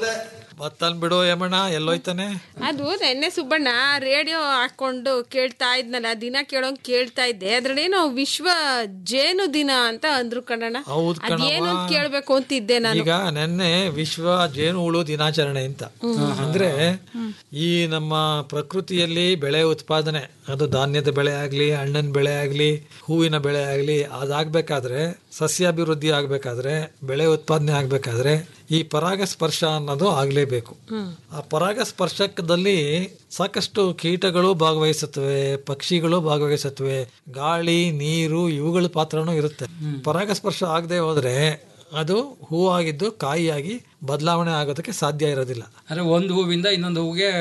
ಮತ್ತಲ್ ಬಿಡು ಏಮಣ್ಣ ಎಲ್ಲೋಯ್ತಾನೆ ಅದು ನೆನ್ನೆ ಸುಬ್ಬಣ್ಣ ರೇಡಿಯೋ ಹಾಕೊಂಡು ಕೇಳ್ತಾ ಇದ್ನಲ್ಲ ದಿನ ಕೇಳೋಂಗ್ ಕೇಳ್ತಾ ಇದ್ದೆ ಅದ್ರಲ್ಲೇನೋ ವಿಶ್ವ ಜೇನು ದಿನ ಅಂತ ಅಂದ್ರು ಕಣಣ್ಣ ಹೌದ್ ಅದೇನು ಅಂತ ಕೇಳ್ಬೇಕು ಅಂತಿದ್ದೆ ನಾನು ಈಗ ನೆನ್ನೆ ವಿಶ್ವ ಜೇನು ಹುಳು ದಿನಾಚರಣೆ ಅಂತ ಅಂದ್ರೆ ಈ ನಮ್ಮ ಪ್ರಕೃತಿಯಲ್ಲಿ ಬೆಳೆ ಉತ್ಪಾದನೆ ಅದು ಧಾನ್ಯದ ಬೆಳೆ ಆಗ್ಲಿ ಹಣ್ಣಿನ ಬೆಳೆ ಆಗ್ಲಿ ಹೂವಿನ ಬೆಳೆ ಆಗ್ಲಿ ಅದಾಗ್ಬೇಕಾದ್ರೆ ಸಸ್ಯಾಭಿವೃದ್ಧಿ ಆಗ್ಬೇಕಾದ್ರೆ ಬೆಳೆ ಉತ್ಪಾದನೆ ಆಗ್ಬೇಕಾದ್ರೆ ಈ ಪರಾಗಸ್ಪರ್ಶ ಅನ್ನೋದು ಆಗ್ಲೇಬೇಕು ಆ ಪರಾಗಸ್ಪರ್ಶಕದಲ್ಲಿ ಸಾಕಷ್ಟು ಕೀಟಗಳು ಭಾಗವಹಿಸುತ್ತವೆ ಪಕ್ಷಿಗಳು ಭಾಗವಹಿಸುತ್ತವೆ ಗಾಳಿ ನೀರು ಇವುಗಳ ಪಾತ್ರನೂ ಇರುತ್ತೆ ಪರಾಗಸ್ಪರ್ಶ ಆಗದೆ ಹೋದ್ರೆ ಅದು ಹೂವಾಗಿದ್ದು ಕಾಯಿಯಾಗಿ ಬದಲಾವಣೆ ಆಗೋದಕ್ಕೆ ಸಾಧ್ಯ ಇರೋದಿಲ್ಲ ಅಂದ್ರೆ ಒಂದು ಹೂವಿಂದ ಇನ್ನೊಂದು ಹೂವಿಗೆ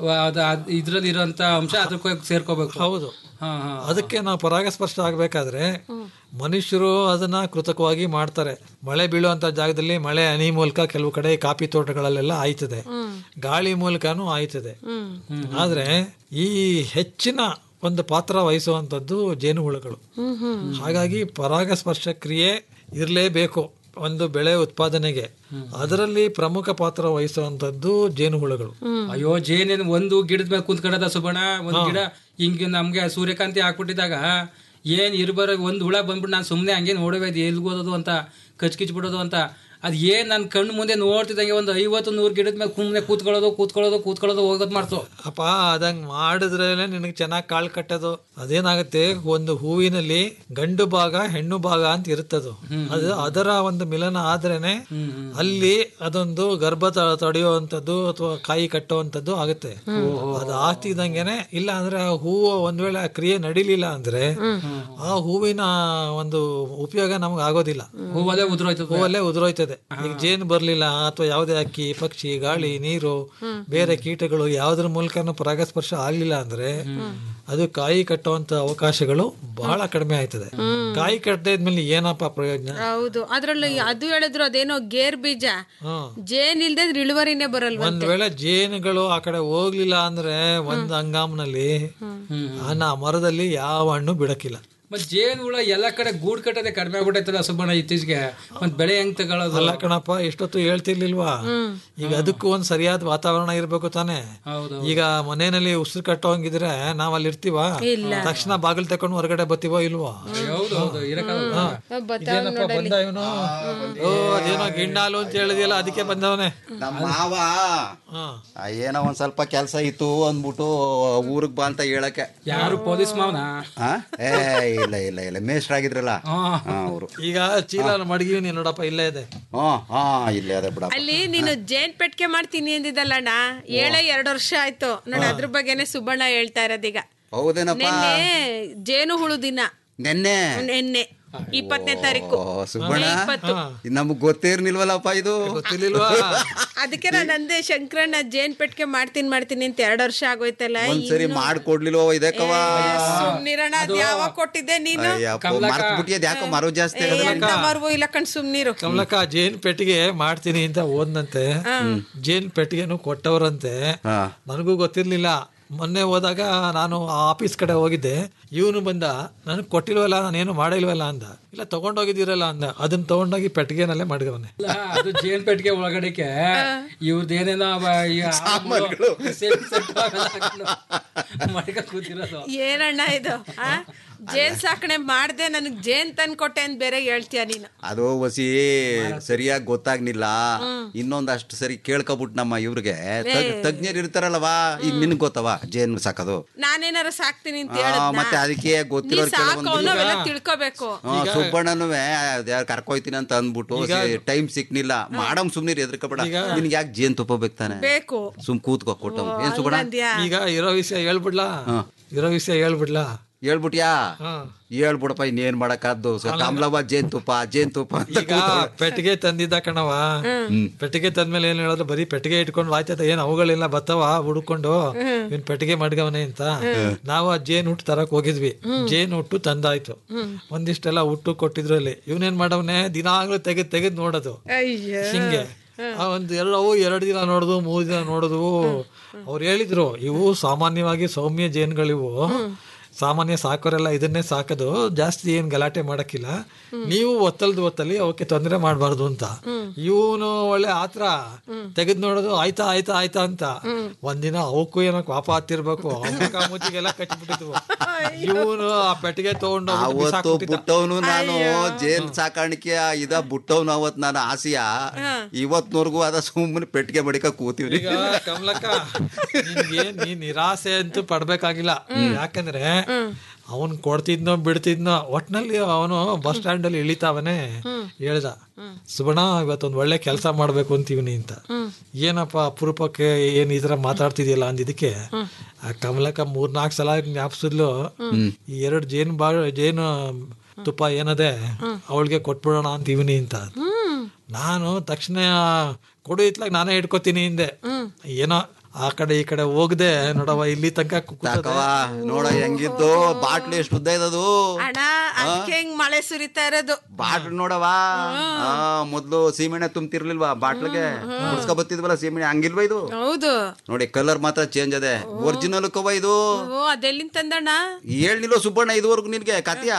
ಇದ್ರಲ್ಲಿ ಇರೋಂತ ಅಂಶ ಅದಕ್ಕೆ ಸೇರ್ಕೋಬೇಕು ಹೌದು ಹಾ ಹಾ ಅದಕ್ಕೆ ನಾವು ಪರಾಗಸ್ಪರ್ಶ ಆಗಬೇಕಾದ್ರೆ ಮನುಷ್ಯರು ಅದನ್ನ ಕೃತಕವಾಗಿ ಮಾಡ್ತಾರೆ ಮಳೆ ಬೀಳುವಂತ ಜಾಗದಲ್ಲಿ ಮಳೆ ಹನಿ ಮೂಲಕ ಕೆಲವು ಕಡೆ ಕಾಫಿ ತೋಟಗಳಲ್ಲೆಲ್ಲ ಆಯ್ತದೆ ಗಾಳಿ ಮೂಲಕನೂ ಆಯ್ತದೆ ಆದ್ರೆ ಈ ಹೆಚ್ಚಿನ ಒಂದು ಪಾತ್ರ ವಹಿಸುವಂತದ್ದು ಜೇನುಹುಳುಗಳು ಹಾಗಾಗಿ ಪರಾಗಸ್ಪರ್ಶ ಕ್ರಿಯೆ ಇರಲೇಬೇಕು ಒಂದು ಬೆಳೆ ಉತ್ಪಾದನೆಗೆ ಅದರಲ್ಲಿ ಪ್ರಮುಖ ಪಾತ್ರ ವಹಿಸುವಂತದ್ದು ಜೇನುಹುಳುಗಳು ಅಯ್ಯೋ ಜೇನೇನು ಒಂದು ಗಿಡದ ಮೇಲೆ ಕುಂತ್ಕೊಂಡದ ಸುಬಣ ಒಂದ್ ಗಿಡ ಹಿಂಗೆ ನಮ್ಗೆ ಸೂರ್ಯಕಾಂತಿ ಹಾಕ್ಬಿಟ್ಟಿದಾಗ ಏನ್ ಇರ್ಬಾರ ಒಂದ್ ಹುಳ ಬಂದ್ಬಿಟ್ಟು ನಾನು ಸುಮ್ನೆ ಹಂಗೆ ನೋಡಬೇಕು ಎಲ್ಗೋದದು ಅಂತ ಕಚ್ ಕಿಚ್ ಬಿಡೋದು ಅಂತ ಅದ್ ಏನ್ ನನ್ ಕಣ್ಣು ಮುಂದೆ ನೋಡ್ತಿದ್ದಂಗೆ ಒಂದು ಐವತ್ತು ನೂರು ಗಿಡದ ಮೇಲೆ ಕುಮ್ಮನೆ ಕೂತ್ಕೊಳ್ಳೋದು ಕೂತ್ಕೊಳ್ಳೋದು ಕೂತ್ಕೊಳ್ಳೋದು ಹೋಗೋದ್ ಮಾಡ್ತು ಅಪ್ಪ ಅದಂಗ್ ಮಾಡಿದ್ರೆ ನಿನಗೆ ಚೆನ್ನಾಗಿ ಕಾಳು ಕಟ್ಟೋದು ಅದೇನಾಗುತ್ತೆ ಒಂದು ಹೂವಿನಲ್ಲಿ ಗಂಡು ಭಾಗ ಹೆಣ್ಣು ಭಾಗ ಅಂತ ಇರುತ್ತದು ಅದು ಅದರ ಒಂದು ಮಿಲನ ಆದ್ರೇನೆ ಅಲ್ಲಿ ಅದೊಂದು ಗರ್ಭ ತ- ತಡೆಯುವಂಥದ್ದು ಅಥವಾ ಕಾಯಿ ಕಟ್ಟುವಂಥದ್ದು ಆಗುತ್ತೆ ಅದು ಆಗ್ತಿದ್ದಂಗೆನೆ ಇಲ್ಲ ಅಂದ್ರೆ ಆ ಹೂವು ಒಂದ್ ವೇಳೆ ಆ ಕ್ರಿಯೆ ನಡಿಲಿಲ್ಲ ಅಂದ್ರೆ ಆ ಹೂವಿನ ಒಂದು ಉಪಯೋಗ ನಮ್ಗೆ ಆಗೋದಿಲ್ಲ ಹೂವಲ್ಲೇ ಉದುರೋಯ್ತದೆ ಹೂವಲ್ಲೇ ಉದುರೋಯ್ತದೆ ಈಗ ಜೇನು ಬರ್ಲಿಲ್ಲ ಅಥವಾ ಯಾವುದೇ ಅಕ್ಕಿ ಪಕ್ಷಿ ಗಾಳಿ ನೀರು ಬೇರೆ ಕೀಟಗಳು ಯಾವ್ದ್ರ ಮೂಲಕನೂ ಪರಾಗಸ್ಪರ್ಶ ಆಗ್ಲಿಲ್ಲ ಅಂದ್ರೆ ಅದು ಕಾಯಿ ಕಟ್ಟುವಂತ ಅವಕಾಶಗಳು ಬಹಳ ಕಡಿಮೆ ಆಯ್ತದೆ ಕಾಯಿ ಕಟ್ಟದೇ ಇದ್ಮೇಲೆ ಏನಪ್ಪ ಪ್ರಯೋಜನ ಹೌದು ಅದ್ರಲ್ಲಿ ಅದು ಹೇಳಿದ್ರು ಅದೇನೋ ಗೇರ್ ಬೀಜ ಹ್ಮ್ ಜೇನ್ ಇಲ್ದೇ ಇಳುವರಿನೇ ಬರಲ್ವ ಒಂದ್ ವೇಳೆ ಜೇನುಗಳು ಆ ಕಡೆ ಹೋಗ್ಲಿಲ್ಲ ಅಂದ್ರೆ ಒಂದ್ ಹಂಗಾಮ್ನಲ್ಲಿ ಆ ಮರದಲ್ಲಿ ಯಾವ ಹಣ್ಣು ಬಿಡಕ್ಕಿಲ್ಲ ಮತ್ ಜೇನು ಹುಳ ಎಲ್ಲಾ ಕಡೆ ಗೂಡ್ ಕಟ್ಟದೆ ಕಡಿಮೆ ಆಗ್ಬಿಟ್ಟೈತಲ್ಲ ಸುಬ್ಬಣ್ಣ ಇತ್ತೀಚೆಗೆ ಮತ್ ಬೆಳೆ ಹೆಂಗ್ ತಗೊಳ್ಳೋದು ಅಲ್ಲ ಕಣಪ್ಪ ಇಷ್ಟೊತ್ತು ಹೇಳ್ತಿರ್ಲಿಲ್ವಾ ಈಗ ಅದಕ್ಕೂ ಒಂದ್ ಸರಿಯಾದ ವಾತಾವರಣ ಇರ್ಬೇಕು ತಾನೆ ಹೌದು ಈಗ ಮನೆಯಲ್ಲಿ ಉಸಿರು ಕಟ್ಟೋಂಗಿದ್ರೆ ನಾವ್ ಅಲ್ಲಿ ಇರ್ತೀವ ತಕ್ಷಣ ಬಾಗಿಲು ತಕೊಂಡು ಹೊರಗಡೆ ಬತ್ತೀವೋ ಇಲ್ವೋ ಹೌದು ಹೌದು ಇರಕ್ಕಾಗಲ್ಲ ಇದೇನಪ್ಪ ಬಂದ ಇವನು ಓ ಅದೇನೋ ಗಿಣ್ಣಾಲು ಅಂತ ಹೇಳಿದ್ಯಲ್ಲ ಅದಕ್ಕೆ ಬಂದವನೇ ನಮ್ಮ ಮಾವ ಹಾ ಆ, ಏನೋ ಒಂದ್ ಸ್ವಲ್ಪ ಕೆಲಸ ಇತ್ತು ಅಂದ್ಬಿಟ್ಟು ಊರಿಗೆ ಬಾ ಅಂತ ಹೇಳಕ್ಕೆ ಯಾರು ಪೊಲೀಸ್ ಮಾವನ ಆ? ಏ ಇಲ್ಲ ಇಲ್ಲ ಇಲ್ಲ ಮೇಷ್ಟ್ರಾಗಿದ್ರಲ್ಲ ಅವರು ಈಗ ಚೀಲ ಮಡಗಿವಿ ನೋಡಪ್ಪ ಇಲ್ಲೇ ಇದೆ ಹಾ ಹಾ ಇಲ್ಲೇ ಅದೇ ಬಿಡಪ್ಪ ಅಲ್ಲಿ ನೀನು ಜೇನ್ ಪೆಟ್ಕೆ ಮಾಡ್ತೀನಿ ಅಂದಿದ್ದಲ್ಲಣ್ಣ ಏಳೆ ಎರಡು ವರ್ಷ ಆಯ್ತು ನೋಡಿ ಅದ್ರ ಬಗ್ಗೆನೆ ಸುಬ್ಬಣ್ಣ ಹೇಳ್ತಾ ಇರೋದೀಗ ಹೌದೇನಪ್ಪ ನಿನ್ನೆ ಜೇನು ಹುಳು ದಿನ ನೆನ್ನೆ ನಿನ್ನೆ ಇಪ್ಪತ್ತನೇ ತಾರೀಕು ಓ ಸುಬ್ಬಣ್ಣ ಮೇ ಇಪ್ಪತ್ತು ನಮಗ್ ಗೊತ್ತೇ ಇರ್ನಿಲ್ವಲ್ಲಪ್ಪ ಇದು ಗೊತ್ತಿರ್ಲಿಲ್ವಾ ಅದಕ್ಕೆ ನಾನು ಅಂದೆ ಶಂಕರಣ್ಣ ಜೇನ್ ಪೆಟ್ಕೆ ಮಾಡ್ತೀನಿ ಮಾಡ್ತೀನಿ ಅಂತ ಎರಡು ವರ್ಷ ಆಗೋಯ್ತಲ್ಲ ಒಂದ್ಸರಿ ಮಾಡ್ಕೊಡ್ಲಿಲ್ವ ಇದಕ್ಕವ ಸುಮ್ನಿರಣ್ಣ ಅದ್ ಯಾವಾಗ ಕೊಟ್ಟಿದ್ದೆ ನೀನು ಮರ್ತ್ ಬಿಟ್ಟಿಯದ್ ಯಾಕೋ ಮರೋ ಜಾಸ್ತಿ ಏ, ಆಗೋದು. ಎಂತ ಮರ್ವು ಇಲ್ಲ ಕಣ್ ಸುಮ್ನಿರು ಕಮಲಕ್ಕ ಜೇನ್ ಪೆಟ್ಟಿಗೆ ಮಾಡ್ತೀನಿ ಅಂತ ಓದ್ನಂತೆ ಜೇನ್ ಪೆಟ್ಟಿಗೆನು ಕೊಟ್ಟವ್ರಂತೆ ಹಾ ನನಗೂ ಗೊತ್ತಿರ್ಲಿಲ್ಲ ಮೊನ್ನೆ ಹೋದಾಗ ನಾನು ಆ ಆಫೀಸ್ ಕಡೆ ಹೋಗಿದ್ದೆ ಇವನು ಬಂದ ನನಗೆ ಕೊಟ್ಟಿಲ್ವಲ್ಲ ನಾನೇನು ಮಾಡಿಲ್ವಲ್ಲ ಅಂದ ಇಲ್ಲ ತಗೊಂಡೋಗಿದ್ದೀರಲ್ಲ ಅಂದ ಅದನ್ನ ತಗೊಂಡೋಗಿ ಪೆಟ್ಟಿಗೆನಲ್ಲೇ ಮಾಡಿದವನೆ ಅಲ್ಲ, ಅದು ಜೇನ್ ಪೆಟ್ಟಿಗೆ ಒಳಗಡೆಗೆ ಇವ್ರದ್ದು ಏನೇನೋ ಮಡ್ಕ ಕೂತಿರೋದು ಏನಣ್ಣ ಇದು ಆ? ಜೇನ್ ಸಾಕಣೆ ಮಾಡ್ದೆ ನನಗ್ ಜೇನ್ ತಂದ್ಕೊಟ್ಟೆ ಅಂತ ಬೇರೆ ಹೇಳ್ತೀಯ ನೀನು ಅದು ವಸಿ ಸರಿಯಾಗಿ ಗೊತ್ತಾಗ್ನಿಲ್ಲ ಇನ್ನೊಂದಷ್ಟು ಸರಿ ಕೇಳ್ಕೊಬಿಟ್ ನಮ್ಮ ಇವ್ರಿಗೆ ತಜ್ಞರು ಇರ್ತಾರಲ್ವಾ ಈಗ ನಿನ್ಗ್ ಗೊತ್ತವ ಜೇನು ಸಾಕೋದು ನಾನೇನಾರ ಸಾಕ್ತೀನಿ ಅಂತ ಆ, ಹೇಳಿದ್ನ? ಮತ್ತೆ ಅದಕ್ಕೆ ನೀ ಗೊತ್ತಿರೋರು ಸಾಕು ಕೆಲವೊಂದು ಅವ್ನು ಅವೆಲ್ಲ ತಿಳ್ಕೊಬೇಕು ಸುಬ್ಬಣ್ಣನು ಕರ್ಕೊಯ್ತೀನಿ ಅಂತ ಅಂದ್ಬಿಟ್ಟು ಟೈಮ್ ಸಿಕ್ನಿಲ್ಲ ಮಾಡಮ್ ಸುಮ್ನಿರಿ ಎದ್ರಕಬೇಡ ನಿನ್ಗೆ ಯಾಕೆ ಜೇನ್ ತುಪ್ಪ ಬೇಕು ತಾನೆ ಬೇಕು ಸುಮ್ ಕೂತ್ಕೋ ಕೊಟ್ಟವ್ ಏನ್ ಸುಬ್ಬಣ್ಣ ಹಂಗಂದ್ಯಾ? ಈಗ ಇರೋ ವಿಷಯ ಹೇಳ್ಬಿಡ್ಲಾ ಇರೋ ವಿಷಯ ಹೇಳ್ಬಿಡ್ಲಾ ಹೇಳ್ಬಿಟ್ಯಾ ಹಾ. ಹೇಳ್ಬಿಡಪ್ಪ ಇನ್ನೇನ್ ಮಾಡಕ್ಕಾದ್ದು ಕಮಲವ ಜೇನ್ ತುಪ್ಪ ಜೇನ್ ತುಪ್ಪ ಅಂತ ಈಗ ಪೆಟ್ಟಿಗೆ ತಂದಿದ್ದ ಕಣವ ಪೆಟ್ಟಿಗೆ ತಂದ್ಮೇಲೆ ಏನ್ ಹೇಳಿದ್ರೆ ಬರೀ ಪೆಟ್ಟಿಗೆ ಇಟ್ಕೊಂಡು ಆಯ್ತದ ಏನ್ ಅವುಗಳೆಲ್ಲ ಬತ್ತವ ಹುಡುಕೊಂಡು ಇವ್ನ್ ಪೆಟ್ಟಿಗೆ ಮಡ್ಗವನೆ ಅಂತ ನಾವು ಆ ಜೇನ್ ಹುಟ್ಟು ತರಕ್ ಹೋಗಿದ್ವಿ ಜೇನ್ ಹುಟ್ಟು ತಂದಾಯ್ತು ಒಂದಿಷ್ಟೆಲ್ಲ ಹುಟ್ಟು ಕೊಟ್ಟಿದ್ರಲ್ಲಿ ಇವನೇನ್ ಮಾಡವನೆ ದಿನಾಗ್ಲೂ ತೆಗೆದ್ ತೆಗೆದ್ ನೋಡೋದು ಅಯ್ಯೋ ಹಿಂಗೆ ಆ ಒಂದ್ ಎರಡು ಅವು ಎರಡು ದಿನ ನೋಡುದು ಮೂರು ದಿನ ನೋಡುದು ಅವ್ರು ಹೇಳಿದ್ರು ಇವು ಸಾಮಾನ್ಯವಾಗಿ ಸೌಮ್ಯ ಜೇನ್ಗಳಿವು ಸಾಮಾನ್ಯ ಸಾಕೋರೆಲ್ಲ ಇದನ್ನೇ ಸಾಕೋದು ಜಾಸ್ತಿ ಏನ್ ಗಲಾಟೆ ಮಾಡಕ್ಕಿಲ್ಲ ನೀವು ಒತ್ತಲ್ದು ಒತ್ತಲ್ಲಿ ಅವಕ್ಕೆ ತೊಂದರೆ ಮಾಡಬಾರ್ದು ಅಂತ ಇವನು ಒಳ್ಳೆ ಆತ್ರ ತೆಗೆದ್ ನೋಡೋದು ಆಯ್ತಾ ಆಯ್ತಾ ಆಯ್ತಾ ಅಂತ ಒಂದಿನ ಅವಕ್ಕೂ ಏನೋ ಪಾಪ ಹತ್ತಿರ್ಬೇಕು ಮುಚ್ಚಿಗೆಲ್ಲ ಕಚ್ಚಿಬಿಟ್ಟಿದ್ವು ಇವನು ಆ ಪೆಟ್ಟಿಗೆ ತಗೊಂಡು ಅವತ್ತು ಬುಟ್ಟವನು ನಾನು ಜೇನ್ ಸಾಕಾಣಿಕೆ ಇದ ಬುಟ್ಟವನು ಅವತ್ ನಾನು ಆಸೆಯ ಇವತ್ನವರೆಗೂ ಅದ ಸುಮ್ಮನೆ ಪೆಟ್ಟಿಗೆ ಮಡಿಕ ಕೂತೀವ್ರಿ ಈಗ ಕಮಲಕ್ಕ ನಿನ್ಗೆ ನೀ ನಿರಾಸೆ ಅಂತೂ ಪಡ್ಬೇಕಾಗಿಲ್ಲ ಯಾಕಂದ್ರೆ ಅವನ್ ಕೊಡ್ತಿದ್ನೋ ಬಿಡ್ತಿದ್ನೋ ಒಟ್ನಲ್ಲಿ ಅವನು ಬಸ್ ಸ್ಟ್ಯಾಂಡ್ ಅಲ್ಲಿ ಇಳಿತಾವನೆ ಹೇಳ್ದ ಸುಬಣ ಇವತ್ತೊಂದ್ ಒಳ್ಳೆ ಕೆಲಸ ಮಾಡ್ಬೇಕು ಅಂತೀವಿನಿ ಅಂತ ಏನಪ್ಪ ಅಪರೂಪಕ್ಕೆ ಏನ್ ಈ ತರ ಮಾತಾಡ್ತಿದ್ಯಲ್ಲ ಅಂದಿದ್ದಕ್ಕೆ ಆ ಕಮಲಕ್ಕ ಮೂರ್ನಾಲ್ಕು ಸಲ ಜ್ಞಾಪಿಸಿದ್ಲು ಈ ಎರಡು ಜೇನು ಬಾ ಜೇನು ತುಪ್ಪ ಏನದೆ ಅವಳಿಗೆ ಕೊಟ್ಬಿಡೋಣ ಅಂತೀವಿನಿ ಅಂತ ನಾನು ತಕ್ಷಣ ಕೊಡು ಇತ್ಲಾಗ ನಾನೇ ಇಟ್ಕೋತೀನಿ ಹಿಂದೆ ಏನೋ ಆ ಕಡೆ ಈ ಕಡೆ ಹೋಗದೆ ನೋಡವ ಇಲ್ಲಿ ತನಕ ಕೂತದೆ. ಸಾಕವ ನೋಡ ಹೆಂಗಿದ್ದು ಬಾಟ್ಲು ಎಷ್ಟು ಉದ್ದ ಇದ್ದದು ಅಣ್ಣ ಅದಕ್ಕೆ ಹೆಂಗ್ ಮಳೆ ಸುರಿತಾ ಇರೋದು ಬಾಟ್ಲು ನೋಡವ ಆ ಮೊದ್ಲು ಸೀಮೆಣ್ಣೆ ತುಂಬ್ತಿರ್ಲಿಲ್ವಾ ಬಾಟ್ಲಿಗೆ ಕುಡ್ಸ್ಕೊ ಬತ್ತಿದ್ವಲ್ಲ ಸೀಮೆಣ್ಣೆ ಹಂಗಿಲ್ವಾ ಇದು ಹೌದು ನೋಡಿ ಕಲರ್ ಮಾತ್ರ ಚೇಂಜ್ ಅದೆ ಒರಿಜಿನಲ್ ಕವ ಇದು ಓ ಅದೆಲ್ಲಿಂದ ತಂದಣ್ಣ ಹೇಳ್ನಿಲ್ವ ಸುಬ್ಬಣ್ಣ ಇದುವರೆಗೂ ನಿನ್ಗೆ ಕತಿಯ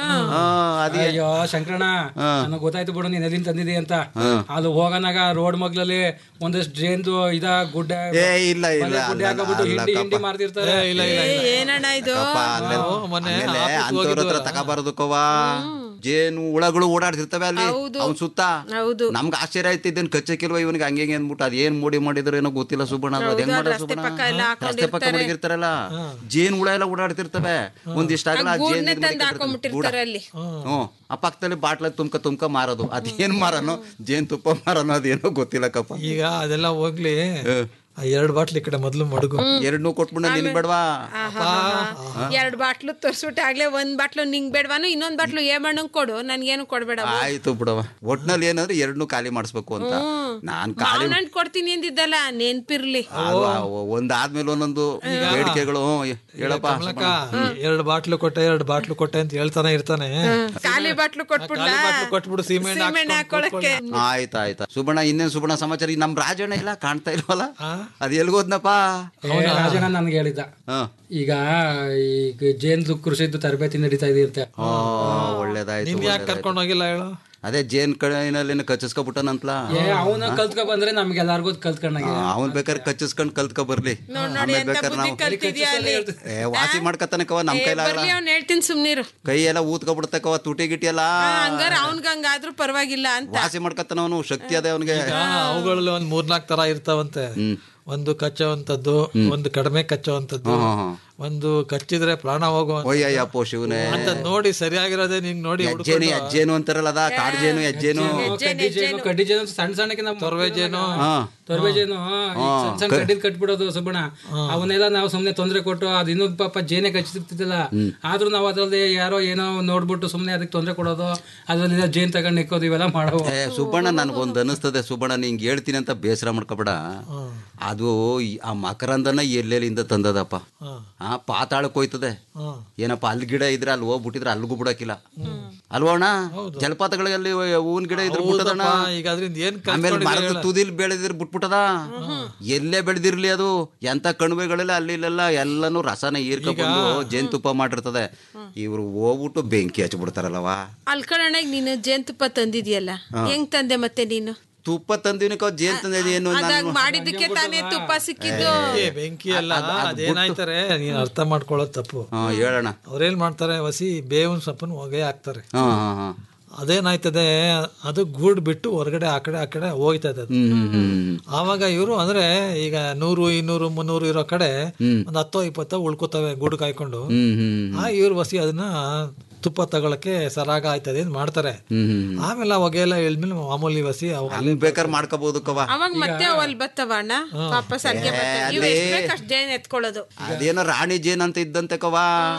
ಅದೇ ಅಯ್ಯೋ ಶಂಕರಣ್ಣ ನನಗೆ ಗೊತ್ತಾಯ್ತು ಬಿಡು ನೀನ್ ಎಲ್ಲಿಂದ ತಂದಿದಿ ಅಂತ ಅಲ್ಲಿ ಹೋಗನಾಗ ರೋಡ್ ಮಗ್ಲಲ್ಲಿ ಒಂದಷ್ಟು ಜೇನ್ದು ಇದ ಗುಡ್ಡ ಏ ಇಲ್ಲ ಇಲ್ಲ ಬಲೆ ಗುಡ್ಡೆ ಅಲ್ಲ, ಹಾಕ್ಬಿಟ್ಟು ಅಲ್ಲ ಹಿಂಡಿ ಹಿಂಡಿ ಕಪ್ಪ. ಮಾರ್ತಿರ್ತಾರೆ ಇಲ್ಲ ಇಲ್ಲ ಏ, ಏನಣ್ಣ ಇದು ಅಪ್ಪ, ಅಲ್ಲೇ- ನಾವು ಮೊನ್ನೆ ಆಮೇಲೆ ಆಫೀಸ್ಗೆ ಅಂತವ್ರ ಹತ್ರ ಹೋಗಿದ್ವಲ್ಲ. ತಗೋಬಾರದು ಕವ ಜೇನು ಹುಳಗಳು ಓಡಾಡ್ತಿರ್ತವೆ ಅಲ್ಲಿ ಹೌದು. ಅವ್ನ್ ಸುತ್ತ ಹೌದು. ನಮ್ಗೆ ಆಶ್ಚರ್ಯ ಆಯ್ತು ಇದನ್ ಕಚ್ಚಕ್ಕಿಲ್ವ ಇವನಿಗೆ ಹಂಗೆ ಹಿಂಗೆ ಅಂದ್ಬಿಟ್ಟು ಅದ್ ಏನ್ ಮೋಡಿ ಮಾಡಿದ್ರು ಏನೋ ಗೊತ್ತಿಲ್ಲ ಸುಬ್ಬಣ್ಣ ಅದು ಹೌದು, ಹೆಂಗ್ ಮಾಡೋದು ರಸ್ತೆ ಸುಬ್ಬಣ್ಣ ಪಕ್ಕ ಎಲ್ಲ ರಸ್ತೆ ಪಕ್ಕ ಹಾಕೊಂಡಿರ್ತಾರೆ. ಮಡಗಿರ್ತಾರಲ್ಲ ಜೇನ್ ಹುಳ ಎಲ್ಲ ಓಡಾಡ್ತಿರ್ತವೆ ಒಂದಿಷ್ಟ ಆಗಲ್ಲ ಆ ಜೇನ್ ಗೂಡ್ನೆ ಇದ್ ತಂದು ಮಡಗಿರ್ತಾರೆ. ಹಾಕೊಂಡ್ಬಿಟ್ಟಿರ್ತಾರೆ ಅಲ್ಲಿ ಹ್ಮ್ ಆ ಪಕ್ಕದಲ್ಲಿ ಬಾಟ್ಲ ತುಮ್ಕ ತುಮ್ಕ ಮಾರೋದು ಅದೇನ್ ಮಾರನೋ ಜೇನ್ ತುಪ್ಪ ಮಾರನೋ ಅದೇನೋ ಗೊತ್ತಿಲ್ಲಕ್ಕಪ್ಪ ಈಗ ಅದೆಲ್ಲ ಹೋಗ್ಲಿ ಆ ಎರಡು ಬಾಟ್ಲಿ ಈ ಕಡೆ ಮೊದಲು ಮಡಗು ಎರಡ್ನೂ ಕೊಟ್ಬಿಡ ನಿನ್ ಬೇಡವಾ ಎರಡ್ ಬಾಟ್ಲು ತೋರ್ಸ್ಬಿಟ್ಟು ಆಗ್ಲೇ ಒಂದ್ ಬಾಟ್ಲು ನಿಂಗ್ ಬೇಡವಾನು ಇನ್ನೊಂದ್ ಬಾಟ್ಲು ಏಮಣ್ಣಂಗ್ ಕೊಡು ನನ್ಗೇನು ಕೊಡ್ಬೇಡ ಆಯ್ತು ಬಿಡವ ಒಟ್ನಲ್ಲಿ ಏನಂದ್ರೆ ಎರಡ್ನೂ ಖಾಲಿ ಮಾಡಿಸ್ಬೇಕು ಅಂತ ನಾನ್ ಖಾಲಿ ಮಾವನಂಟ್ ಕೊಡ್ತೀನಿ ಅಂದಿದ್ದಲ್ಲ ನೆನ್ಪಿರ್ಲಿ ಅದು ಆ ಒಂದಾದ್ಮೇಲೆ ಒಂದೊಂದು ಬೇಡಿಕೆಗಳು ಹ್ಞೂ, ಹೇಳಪ್ಪ ಕಮಲಕ್ಕ ಎರಡು ಬಾಟ್ಲು ಕೊಟ್ಟೆ ಎರಡು ಬಾಟ್ಲು ಕೊಟ್ಟೆ ಅಂತ ಹೇಳ್ತಾನೆ ಇರ್ತಾನೆ ಖಾಲಿ ಬಾಟ್ಲು ಕೊಟ್ಬಿಡ್ಲಾ ಖಾಲಿ ಬಾಟ್ಲು ಕೊಟ್ಬಿಡು ಸೀಮೆಣ್ಣೆ ಸೀಮೆಣ್ಣೆ ಹಾಕೊಳಕ್ಕೆ ಆಯ್ತು ಆಯ್ತಾ ಸುಬಣ್ಣ ಇನ್ನೇನ್ ಸುಬಣ್ಣ ಸಮಾಚಾರ ಈ ನಮ್ ರಾಜಣ್ಣ ಇಲ್ಲ ಕಾಣ್ತಾ ಇಲ್ವಲ್ಲ ಅದ್ ಎಲ್ಗೋದ್ನಪ್ಪ ಏ, ರಾಜಣ್ಣ ನನ್ಗೆ ಹೇಳಿದ್ದ ಹ ಈಗ ಈಗ ಜೇನು ಕೃಷಿದ್ದು ತರಬೇತಿ ನಡೀತಾ ಇದೆ ಅಂತ ಆ, ಒಳ್ಳೇದಾಯ್ತು ನಿಮ್ ಯಾಕೆ ಒಳ್ಳೇದಾಯ್ತು. ಕರ್ಕೊಂಡು ಹೋಗಿಲ್ಲ ಹೇಳು ಅದೇ ಜೇನ್ ಕಡೆನಲ್ಲಿ ಕಚ್ಚಿಸ್ಕೊಬಿಟ್ಟನಂತಲ ಏ ಅವನ ಕಲ್ತ್ಕೊ ಬಂದ್ರೆ ನಮ್ಗೆಲ್ಲಾರ್ಗು ಕಲ್ತ್ಕೊಂಡಾಗ ಅವನ್ ಬೇಕಾದ್ರೆ ಕಚ್ಚಿಸ್ಕೊಂಡ್ ಕಲ್ತ್ಕೊ ಬರ್ಲಿ ನೋಡ್ ನೋಡಿ ಆಮೇಲೆ ಎಂತ ಬೇಕಾದ್ರೆ ಬುದ್ಧಿ ನಾವು ಕಲ್ತಿದ್ಯಾ ಅಲ್ಲಿ ಏ ವಾಸಿ ಮಾಡ್ಕತಾನಕವ ನಮ್ ಏ, ಕೈಲಾಗಲ್ಲ ಬರ್ಲಿ ಅವ್ನ್ ಹೇಳ್ತೀನಿ ಸುಮ್ನಿರು ಕೈ ಎಲ್ಲ ಊದ್ಕೊಬಿಡ್ತಕವ ತುಟಿ ಗಿಟಿ ಎಲ್ಲ ಹಂಗಾರ ಅವನ್ಗ ಹಂಗಾದ್ರೂ ಪರವಾಗಿಲ್ಲ ಅಂತ ವಾಸಿ ಮಾಡ್ಕತಾನ ಅವನು ಶಕ್ತಿ ಅದೇ ಅವನಿಗೆ ಈಗ ಅವುಗಳಲ್ಲಿ ಒಂದ್ ಮೂರ್ನಾಲ್ಕು ತರ ಇರ್ತಾವಂತೆ ಒಂದು ಕಚ್ಚುವಂತದ್ದು ಒಂದು ಕಡಿಮೆ ಕಚ್ಚುವಂತದ್ದು ಒಂದು ಕಚ್ಚಿದ್ರೆ ಪ್ರಾಣ ಹೋಗುವ ಒಯ್ಯಯ್ಯಪ್ಪೋ ಶಿವನೇ ಅಂತ ನೋಡಿ ಸರಿಯಾಗಿರೋದೇ ನಿಂಗ್ ನೋಡಿ ಅಜ್ಜೇನು ಅಜ್ಜೇನು ಅಂತಾರಲ್ಲ ಅದ ಕಾಡ್ ಜೇನು ಅಜ್ಜೇನು ಕಡ್ಡಿ ಜೇನು ಕಡ್ಡಿ ಜೇನು ಅಂತ ಸಣ್ಣ ಸಣ್ಣಕ್ಕೆ ನಾವು ತೊರವೆ ಜೇನು ತೊರವೆ ಜೇನು ಈ ಸಣ್ಣ ಸಣ್ಣ ಕಡ್ಡಿದ್ ಕಟ್ಬಿಡೋದು ಸುಬ್ಬಣ್ಣ ಅವನ್ನೆಲ್ಲ ನಾವು ಸುಮ್ನೆ ತೊಂದ್ರೆ ಕೊಟ್ಟು ಅದ್ ಇನ್ನೂ ಪಾಪ ಜೇನೆ ಕಚ್ಚಿರ್ತಿದ್ದಿಲ್ಲ ಆದ್ರೂ ನಾವು ಅದ್ರಲ್ಲಿ ಯಾರೋ ಏನೋ ನೋಡ್ಬಿಟ್ಟು ಸುಮ್ನೆ ಅದಕ್ಕೆ ತೊಂದ್ರೆ ಕೊಡೋದು ಅದ್ರಲ್ಲಿ ಜೇನ್ ತಗೊಂಡ್ ನಿಕ್ಕೋದು ಇವೆಲ್ಲ ಮಾಡೋ ಏ ಸುಬ್ಬಣ್ಣ ನನ್ಗೊಂದು ಅನಿಸ್ತದೆ ಸುಬ್ಬಣ್ಣ ನಿಂಗೆ ಹೇಳ್ತೀನಿ ಅಂತ ಬೇಸರ ಮಾಡ್ಕೊಬೇಡ ಅದು ಈ- ಆ ಮಕರಂದನ ಎಲ್ಲೆಲ್ಲಿಂದ ತಂದದಪ್ಪ ಆ ಪಾತಾಳಕ್ಕೆ ಹೋಯ್ತದೆ ಏನಪ್ಪ ಅಲ್ಲಿ ಗಿಡ ಇದ್ರೆ ಅಲ್ಲಿ ಹೋಗ್ಬಿಟ್ಟಿದ್ರೆ ಅಲ್ಲಿಗೂ ಬಿಡಕ್ಕಿಲ್ಲ ಅಲ್ವಾ ಅಣ್ಣ ಜಲಪಾತಗಳಲ್ಲಿ ಹೂವಿನ ಗಿಡ ಇದ್ರೆ ಬಿಟ್ಟದಣ್ಣ ಈಗ ಅದರಿಂದ ಏನ್ ಆಮೇಲೆ ಮರದ ತುದಿಲ್ ಬೆಳೆದಿರ್ ಬಿಟ್ಬಿಟ್ಟದ ಎಲ್ಲೇ ಬೆಳೆದಿರ್ಲಿ ಅದು ಎಂತ ಕಣಿವೆಗಳೆಲ್ಲ ಅಲ್ಲಿ ಇಲ್ಲೆಲ್ಲ ಎಲ್ಲಾನು ರಸನ ಹೀರ್ಕೊಂಡು ಜೇನುತುಪ್ಪ ಮಾಡಿರ್ತದೆ ಇವ್ರು ಹೋಗ್ಬಿಟ್ಟು ಬೆಂಕಿ ಹಚ್ಬಿಡ್ತಾರಲ್ಲವಾ ಅಲ್ಕಣಗ್ ನೀನು ಜೇನ್ತುಪ್ಪ ತಂದಿದ್ಯಲ್ಲ ಹೆಂಗ್ ತಂದೆ ಮತ್ತೆ ನೀನು ತುಪ್ಪ ತಂದಿನಕ ಜೇನ್ ತಂದ ಏನು ಅದಾಗ ನಾನು ಮಾಡಿದ್ದಕ್ಕೆ ತಾನೇ ತುಪ್ಪ ಸಿಕ್ಕಿದ್ದು ಏ, ಬೆಂಕಿ ಅಲ್ಲ ಅದೇನಾಯ್ತಾರೆ ನೀನ್ ಅರ್ಥ ಮಾಡ್ಕೊಳ್ಳೋದು ತಪ್ಪು ಹಾ ಹೇಳೋಣ ಅವ್ರೇನ್ ಮಾಡ್ತಾರೆ ಹಸಿ ಬೇವಿನ ಸೊಪ್ಪನ್ನು ಹೊಗೆ ಹಾಕ್ತಾರೆ ಹಾ ಹಾ ಹಾ ಅದೇನಾಯ್ತದೆ ಅದು ಗೂಡ್ ಬಿಟ್ಟು ಹೊರಗಡೆ ಆ ಕಡೆ ಆ ಕಡೆ ಹೋಗ್ತದೆ ಅದು ಹ್ಮ್ ಹ್ಮ್ ಹ್ಮ್ ಆವಾಗ ಇವರು ಅಂದ್ರೆ ಈಗ ನೂರು ಇನ್ನೂರು ಮುನ್ನೂರು ಇರೋ ಕಡೆ ಒಂದ್ ಹತ್ತೋ ಇಪ್ಪತ್ತೋ ಉಳ್ಕೋತವೆ ಗೂಡು ಕಾಯ್ಕೊಂಡು ಹ್ಮ್ ಹ್ಮ್ ಆ ಇವ್ರು ವಸಿ ಅದನ್ನ ತುಪ್ಪ ತಗೊಳಕ್ಕೆ ಸರಾಗ ಆಯ್ತದೆ ಅಂತ ಮಾಡ್ತಾರೆ ಹ್ಮ್ ಹ್ಮ್ ಆಮೇಲೆ ಆ ಹೊಗೆ ಎಲ್ಲ ಇಳ್ದ್ಮೇಲೆ ಮಾಮೂಲಿ ವಸಿ ಅವು ಹಂಗ್ ಬೇಕಾದ್ರೆ ಮಾಡ್ಕೋಬಹುದು ಕವ ಅವಾಗ ಮತ್ತೆ ಅವಲ್ ಬತ್ತವ ಅಣ್ಣ ವಾಪಸ್ ಅಡ್ಗೆ ಬರ್ತವೆ ಇವ್ ಎಷ್ಟ್ ಬೇಕ್ ಅಷ್ಟ್ ಜೇನ್ ಎತ್ಕೊಳ್ಳೋದು ಅದೇನೋ ರಾಣಿ ಜೇನ್ ಅಂತ ಇದ್ದಂತೆ ಕವ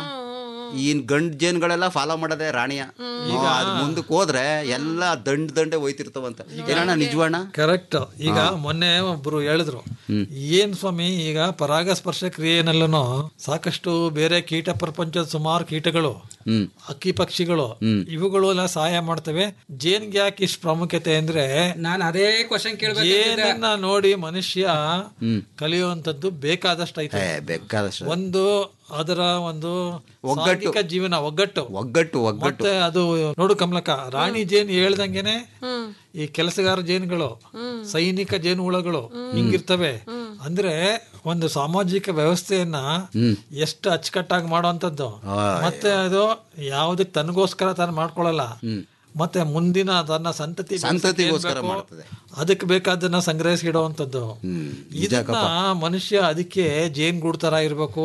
ಈ ಗಂಡ್ ಜೇನ್ಗಳೆಲ್ಲ ಫಾಲೋ ಮಾಡದೆ ರಾಣಿಯ ಅದ್ ಮುಂದಕ್ಕೆ ಹೋದ್ರೆ ಎಲ್ಲ ದಂಡ್ ದಂಡೆ ಹೋಯ್ತಿರ್ತಾವಂತ ಏನಣ್ಣ ನಿಜವಣ್ಣ ಕರೆಕ್ಟ್ ಈಗ ಮೊನ್ನೆ ಒಬ್ರು ಹೇಳಿದ್ರು ಏನ್ ಸ್ವಾಮಿ ಈಗ ಪರಾಗಸ್ಪರ್ಶ ಕ್ರಿಯೆನಲ್ಲೂ ಸಾಕಷ್ಟು ಬೇರೆ ಕೀಟ ಪ್ರಪಂಚದ ಸುಮಾರು ಕೀಟಗಳು ಹ್ಮ್ ಅಕ್ಕಿ ಪಕ್ಷಿಗಳು ಇವುಗಳು ಎಲ್ಲ ಸಹಾಯ ಮಾಡ್ತವೆ ಜೇನ್ಗೆ ಯಾಕೆ ಇಷ್ಟು ಪ್ರಾಮುಖ್ಯತೆ ಅಂದ್ರೆ ನಾನು ಅದೇ ಕ್ವಶನ್ ಕೇಳ್ಬೇಕು ಜೇನನ್ನ ನೋಡಿ ಮನುಷ್ಯ ಕಲಿಯುವಂತದ್ದು ಬೇಕಾದಷ್ಟು ಐತೆ ಏ ಬೇಕಾದಷ್ಟು ಒಂದು ಅದರ ಒಂದು ಒಗ್ಗಟ್ಟು. ಸಾಂಘಿಕ ಜೀವನ ಒಗ್ಗಟ್ಟು ಒಗ್ಗಟ್ಟು ಒಗ್ಗಟ್ಟು ಮತ್ತೆ ಅದು ನೋಡು ಕಮಲಕ ರಾಣಿ ಜೇನು ಹೇಳ್ದಂಗೆನೆ ಈ ಕೆಲಸಗಾರ ಜೇನುಗಳು ಸೈನಿಕ ಜೇನು ಹುಳಗಳು ಹಿಂಗಿರ್ತವೆ ಅಂದ್ರೆ ಒಂದು ಸಾಮಾಜಿಕ ವ್ಯವಸ್ಥೆಯನ್ನ ಎಷ್ಟು ಅಚ್ಚುಕಟ್ಟಾಗಿ ಮಾಡುವಂತದ್ದು ಮತ್ತೆ ಅದು ಯಾವ್ದಕ್ ತನಗೋಸ್ಕರ ತಾನು ಮಾಡ್ಕೊಳಲ್ಲ ಮತ್ತೆ ಮುಂದಿನ ತನ್ನ ಸಂತತಿ ಬೆಳ್ಸಕ್ಕೆ ಏನ್ ಸಂತತಿಗೋಸ್ಕರ ಬೇಕೋ ಮಾಡ್ತದೆ. ಅದಕ್ಕೆ ಬೇಕಾದನ್ನ ಸಂಗ್ರಹಿಸಿಡುವಂತದ್ದು ಇದನ್ನ ಮನುಷ್ಯ ಅದಕ್ಕೆ ಜೇನ್ ಗೂಡ್ ತರ ಇರ್ಬೇಕು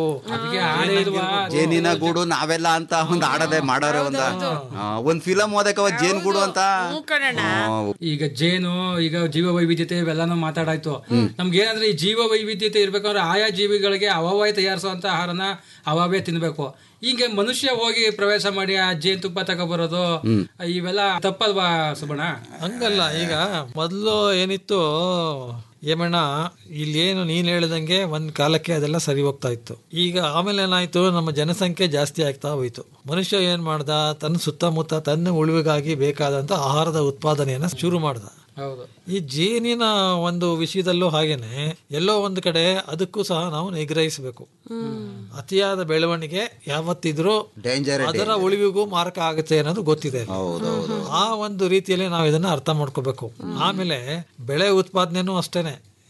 ಜೇನಿನ ಗೂಡು ನಾವೆಲ್ಲ ಅಂತ ಒಂದ್ ಆಡದೆ ಮಾಡೋರೆ ಒಂದ ಆ, ಒಂದ್ ಫಿಲಮ್ ಓದಕವ ಜೇನ್ ಗೂಡು ಅಂತ ಹ್ಞೂ ಕಣಣ್ಣ ಆ, ಈಗ ಜೇನು ಈಗ ಜೀವ ವೈವಿಧ್ಯತೆ ಇವೆಲ್ಲಾನು ಮಾತಾಡಾಯ್ತು ನಮ್ಗೆ ಏನಂದ್ರೆ ಈ ಜೀವ ವೈವಿಧ್ಯತೆ ಇರ್ಬೇಕಂದ್ರೆ ಆಯಾ ಜೀವಿಗಳಿಗೆ ಅವವೇ ತಯಾರಿಸುವಂತ ಆಹಾರನ ಅವವೇ ತಿನ್ಬೇಕು ಈಗ ಮನುಷ್ಯ ಹೋಗಿ ಪ್ರವೇಶ ಮಾಡಿ ಆ ಜೇನ್ ತುಪ್ಪ ತಗೊಬರೋದು ಇವೆಲ್ಲ ತಪ್ಪಲ್ವಾ ಸುಬಣ ಹಂಗಲ್ಲ ಈಗ ಮೊದಲು ಏನಿತ್ತು ಏಮಣ್ಣ ಇಲ್ಲೇನು ನೀನ್ ಹೇಳ್ದಂಗೆ ಒಂದ್ ಕಾಲಕ್ಕೆ ಅದೆಲ್ಲ ಸರಿ ಹೋಗ್ತಾ ಇತ್ತು ಈಗ ಆಮೇಲೆ ಏನಾಯ್ತು ನಮ್ಮ ಜನಸಂಖ್ಯೆ ಜಾಸ್ತಿ ಆಗ್ತಾ ಹೋಯ್ತು ಮನುಷ್ಯ ಏನ್ ಮಾಡ್ದ ತನ್ನ ಸುತ್ತಮುತ್ತ ತನ್ನ ಉಳಿವಿಗಾಗಿ ಬೇಕಾದಂತ ಆಹಾರದ ಉತ್ಪಾದನೆಯನ್ನ ಶುರು ಮಾಡ್ದ ಹೌದು ಈ ಜೇನಿನ ಒಂದು ವಿಷಯದಲ್ಲೂ ಹಾಗೇನೆ ಎಲ್ಲೋ ಒಂದು ಕಡೆ ಅದಕ್ಕೂ ಸಹ ನಾವು ನಿಗ್ರಹಿಸಬೇಕು ಅತಿಯಾದ ಬೆಳವಣಿಗೆ ಯಾವತ್ತಿದ್ರೂ ಡೇಂಜರ್ ಅದರ ಉಳಿವಿಗೂ ಮಾರಕ ಆಗುತ್ತೆ ಅನ್ನೋದು ಗೊತ್ತಿದೆ ಆ ಒಂದು ರೀತಿಯಲ್ಲಿ ನಾವು ಇದನ್ನ ಅರ್ಥ ಮಾಡ್ಕೋಬೇಕು ಆಮೇಲೆ ಬೆಳೆ ಉತ್ಪಾದನೆನೂ ಅಷ್ಟೇನೆ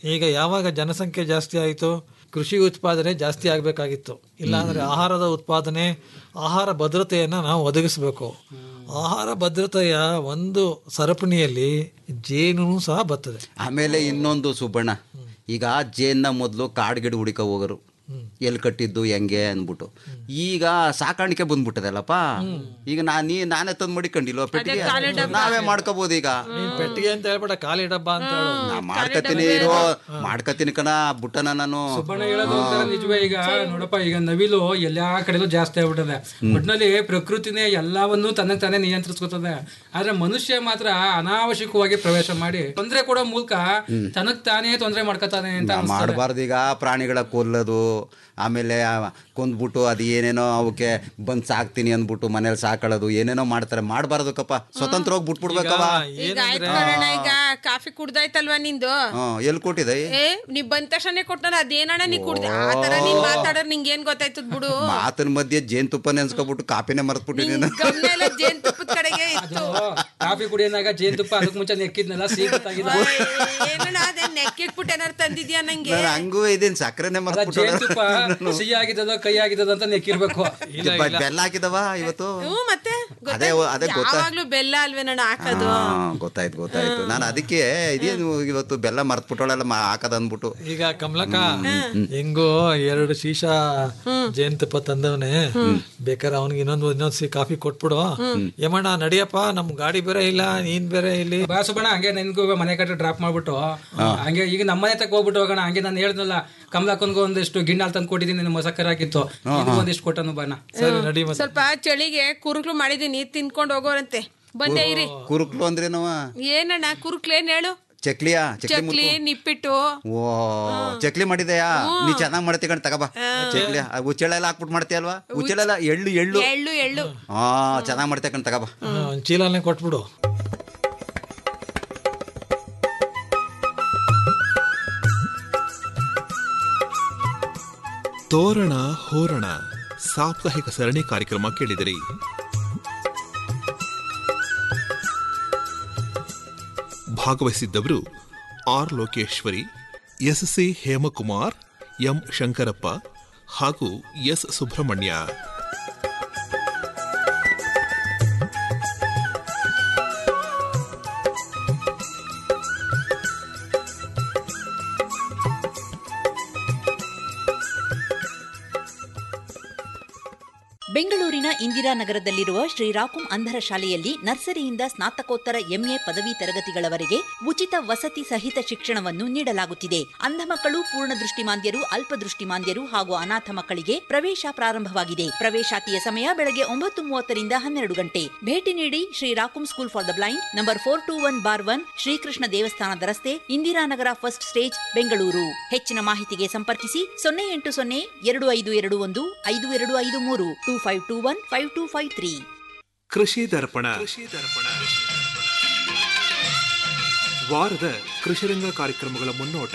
ಈಗ ಯಾವಾಗ ಜನಸಂಖ್ಯೆ ಜಾಸ್ತಿ ಆಯಿತು ಕೃಷಿ ಉತ್ಪಾದನೆ ಜಾಸ್ತಿ ಆಗಬೇಕಾಗಿತ್ತು ಇಲ್ಲಾಂದ್ರೆ ಆಹಾರದ ಉತ್ಪಾದನೆ ಆಹಾರ ಭದ್ರತೆಯನ್ನು ನಾವು ಒದಗಿಸಬೇಕು ಆಹಾರ ಭದ್ರತೆಯ ಒಂದು ಸರಪಣಿಯಲ್ಲಿ ಜೇನು ಸಹ ಬರ್ತದೆ ಆಮೇಲೆ ಇನ್ನೊಂದು ಸುಬ್ಬಣ್ಣ ಈಗ ಜೇನ್ನ ಮೊದಲು ಕಾಡ್ಗಿಡ ಹುಡುಕ ಹೋಗರು ಎಲ್ಲಿ ಕಟ್ಟಿದ್ದು ಹೆಂಗೆ ಅಂದ್ಬಿಟ್ಟು ಈಗ ಸಾಕಾಣಿಕೆ ಬಂದ್ಬಿಟ್ಟದಲ್ಲಪ್ಪ ಈಗ ನಾ ನೀ ನಾನೇ ತಂದು ಮಡಿಕೊಂಡಿಲ್ವ ಪೆಟ್ಟಿಗೆ ನಾವೇ ಮಾಡ್ಕೋಬಹುದು ಈಗ ನೀನ್ ಪೆಟ್ಟಿಗೆ ಅಂತ ಹೇಳ್ಬೇಡ ಖಾಲಿ ಡಬ್ಬ ಅಂತ ಹೇಳು ನಾ ಮಾಡ್ಕತೀನಿ ಇರೋ ಮಾಡ್ಕತೀನಿ ಕಣ ಬುಟ್ಟನ ನಾನು ಸುಬ್ಬಣ್ಣ ಹೇಳೋದು ಒಂಥರ ನಿಜವೇ ಈಗ ನೋಡಪ್ಪ ಈಗ ನವಿಲು ಎಲ್ಲಾ ಕಡೆಲೂ ಜಾಸ್ತಿ ಆಗ್ಬಿಟ್ಟದೆ ಒಟ್ನಲ್ಲಿ ಪ್ರಕೃತಿನೇ ಎಲ್ಲವನ್ನೂ ತನ್ನಕ್ಕೆ ತಾನೇ ನಿಯಂತ್ರಿಸ್ಕೊತದೆ ಆದ್ರೆ ಮನುಷ್ಯ ಮಾತ್ರ ಅನಾವಶ್ಯಕವಾಗಿ ಪ್ರವೇಶ ಮಾಡಿ ತೊಂದರೆ ಕೊಡೋ ಮೂಲಕ ತನಗ್ ತಾನೇ ತೊಂದರೆ ಮಾಡ್ಕೊತಾನೆ ಅಂತ ಅನ್ಸ್ತದೆ. ಮಾಡಬಾರ್ದು ಈಗ ಪ್ರಾಣಿಗಳ ಕೊಲ್ಲೋದು ಆಮೇಲೆ ಆ ಕೊಂದ್ಬಿಟ್ಟು ಅದು ಏನೇನೋ ಅವಕ್ಕೆ ಬಂದು ಸಾಕ್ತೀನಿ ಅಂದ್ಬಿಟ್ಟು ಮನೇಲಿ ಸಾಕೊಳ್ಳೋದು ಏನೇನೋ ಮಾಡ್ತಾರೆ ಮಾಡಬಾರ್ದು ಕಪ್ಪ ಸ್ವತಂತ್ರವಾಗಿ ಬಿಟ್ಬಿಡ್ಬೇಕವ ಈಗ ಆಯ್ತು ಕಣಣ್ಣ ಈಗ ಕಾಫಿ ಕುಡ್ದಾಯ್ತಲ್ವಾ ನಿಂದು ಹ್ಮ್ ಎಲ್ಲಿ ಕೊಟ್ಟಿದೆ ಏ ನೀ ಬಂದ ತಕ್ಷಣ ಕೊಟ್ಟನ ಅದೇನಣ್ಣ ನೀ ಕುಡ್ದೆ ಆ ತರ ನೀನ್ ಮಾತಾಡೋರ್ ನಿಂಗೆ ಏನ್ ಗೊತ್ತಾಯ್ತದ ಬಿಡು ಮಾತಿನ ಮಧ್ಯೆ ಜೇನುತುಪ್ಪ ನೆನ್ಸ್ಕೊಬಿಟ್ಟು ಕಾಪಿನೇ ಮರ್ತ್ಬಿಟ್ಟಿದ್ದೀನಿ ಗಮನ ಎಲ್ಲ ಜೇನುತುಪ್ಪದ ಕಡೆಗೆ ಇತ್ತು ಅದು ಕಾಫಿ ಕುಡಿಯೋನಾಗ ಜೇನುತುಪ್ಪ ಅದಕ್ಕೆ ಮುಂಚೆ ನೆಕ್ಕಿದ್ನೆಲ್ಲ ಸೀಗುತ್ತಾಗಿದೆ ಏನಣ್ಣ ಅದೇ ನೆಕ್ಕಿಟ್ಬಿಟ್ಟು ಏನಾರು ತಂದಿದ್ಯಾ ನಂಗೆ ನಾನು ಹಂಗೂ ಇದೀನಿ ಸಕ್ಕರೆನೇ ಜೇನುತುಪ್ಪ ಮರ್ತ್ಬಿಟ್ಟು ಸಿಹಿ ಆಗಿದ್ದದ ಕೈ ಆಗಿದ್ದದ ಅಂತ ನೆಕ್ಕಿರ್ಬೇಕು ಬೆಲ್ಲ ಹಾಕಿದವ ಇವತ್ತು ಹ್ಞೂ ಮತ್ತೆ ಅದೇ ಅದೇ ಗೊತ್ತಾ ಯಾವಾಗ್ಲೂ ಬೆಲ್ಲ ಅಲ್ವೇನಣ್ಣ ಹಾಕೋದು ಹಾ, ಗೊತ್ತಾಯ್ತು ಗೊತ್ತಾಯ್ತು ನಾನು ಅದಕ್ಕೆ ಇದೇನು ಇವತ್ತು ಬೆಲ್ಲ ಮರ್ತ್ಬಿಟ್ಟೋಳೆಲ್ಲ ಮಾ- ಹಾಕದ್ ಅಂದ್ಬಿಟ್ಟು ಈಗ ಕಮಲಕ್ಕ ಹೆಂಗೋ ಎರಡು ಶೀಶ ಜೇನುತುಪ್ಪ ತಂದವನೆ ಬೇಕಾದ್ರೆ ಅವನಿಗೆ ಇನ್ನೊಂದು ಇನ್ನೊಂದ್ ಸಿ ಕಾಫಿ ಕೊಟ್ಬಿಡು ಏಮಣ್ಣ ನಡಿಯಪ್ಪ ನಮ್ ಗಾಡಿ ಬೇರೆ ಇಲ್ಲ ನೀನ್ ಬೇರೆ ಇಲ್ಲಿ ಬಾ ಸುಬ್ಬಣ್ಣ ಹಂಗೆ ನಿನ್ಗೂ ಮನೆ ಕಟ್ಟ ಡ್ರಾಪ್ ಮಾಡ್ಬಿಟ್ಟು ಹಂಗೆ ಈಗ ನಮ್ಮನೆ ತಕ ಹೋಗ್ಬಿಟ್ಟು ಹೋಗೋಣ ಹಂಗೆ ನಾನು ಹೇಳ್ದಲ್ಲ ಕಮಲಾಕನ್ಗೂ ಒಂದಿಷ್ಟು ಗಿಣ್ಣಾಲ್ ತಂದು ಕೊಟ್ಟಿದ್ದೀನಿ ನಿಮ್ಮ ಸಕ್ಕರೆ ಹಾಕಿತ್ತು ಇದು ಒಂದಿಷ್ಟು ಕೊಟ್ಟನು ಬಾನ ಸರಿ ನಡಿ ಮತ್ತೆ ಸ್ವಲ್ಪ ಚಳಿಗೆ ಕುರುಕ್ಲು ಮಾಡಿದೀನಿ ತಿನ್ಕೊಂಡು ಹೋಗೋರಂತೆ ಬಂದೇ ಇರಿ ಕುರುಕ್ಲು ಅಂದ್ರೇನವ ಏನಣ್ಣ ಕುರುಕ್ಲೇನ್ ಹೇಳು ಚಕ್ಲಿಯಾ ಚಕ್ಲಿ ಚಕ್ಲಿ ನಿಪ್ಪಿಟ್ಟು ಓ ಚಕ್ಲಿ ಮಾಡಿದೆಯಾ ನೀ ಚೆನ್ನಾಗಿ ಮಾಡ್ತಿ ಕಣ್ ತಗಬಾ ಚಕ್ಲಿ ಆ ಉಚ್ಚೆಳೆಲ್ಲ ಹಾಕ್ಬಿಟ್ಟು ಮಾಡ್ತೀಯ ಅಲ್ವಾ ಉಚ್ಚೆಳೆಲ್ಲ ಎಳ್ಳು ಎಳ್ಳು ಎಳ್ಳು ಎಳ್ಳು ಹಾ ಚೆನ್ನಾಗಿ ಮಾಡ್ತೀಯ ಕಣ್ ತಗಬಾ ಹಾ, ಒಂದ್ ಚೀಲನೇ ಕೊಟ್ಬಿಡು ತೋರಣ ಹೋರಣ ಸಾಪ್ತಾಹಿಕ ಸರಣಿ ಕಾರ್ಯಕ್ರಮ ಕೇಳಿದಿರಿ ಭಾಗವಹಿಸಿದ್ದವರು R Lokeshwari S C Hemakumar M Shankarappa ಹಾಗೂ ಎಸ್ ಸುಬ್ರಹ್ಮಣ್ಯ ಬೆಂಗಳೂರಿನ ಇಂದಿರಾನಗರದಲ್ಲಿರುವ ಶ್ರೀರಾಕುಂ ಅಂಧರ ಶಾಲೆಯಲ್ಲಿ ನರ್ಸರಿಯಿಂದ ಸ್ನಾತಕೋತ್ತರ ಎಂಎ ಪದವಿ ತರಗತಿಗಳವರೆಗೆ ಉಚಿತ ವಸತಿ ಸಹಿತ ಶಿಕ್ಷಣವನ್ನು ನೀಡಲಾಗುತ್ತಿದೆ ಅಂಧ ಮಕ್ಕಳು ಪೂರ್ಣ ದೃಷ್ಟಿಮಾಂದ್ಯರು ಅಲ್ಪದೃಷ್ಟಿಮಾಂದ್ಯರು ಹಾಗೂ ಅನಾಥ ಮಕ್ಕಳಿಗೆ ಪ್ರವೇಶ ಪ್ರಾರಂಭವಾಗಿದೆ ಪ್ರವೇಶಾತಿಯ ಸಮಯ ಬೆಳಗ್ಗೆ ಒಂಬತ್ತು ಮೂವತ್ತರಿಂದ ಹನ್ನೆರಡು ಗಂಟೆ ಭೇಟಿ ನೀಡಿ ಶ್ರೀರಾಕುಂ school for the blind number four two one bar one Shrikrishna ದೇವಸ್ಥಾನದ ರಸ್ತೆ ಇಂದಿರಾನಗರ ಫಸ್ಟ್ ಸ್ಟೇಜ್ ಬೆಂಗಳೂರು ಹೆಚ್ಚಿನ ಮಾಹಿತಿಗೆ ಸಂಪರ್ಕಿಸಿ ಸೊನ್ನೆ ಎಂಟು ಸೊನ್ನೆ ಎರಡು ಐದು ಎರಡು ಒಂದು ಐದು ಎರಡು ಐದು ಮೂರು two five two one five two five three Krishi Darpana ವಾರದ ಕೃಷಿರಂಗ ಕಾರ್ಯಕ್ರಮಗಳ ಮುನ್ನೋಟ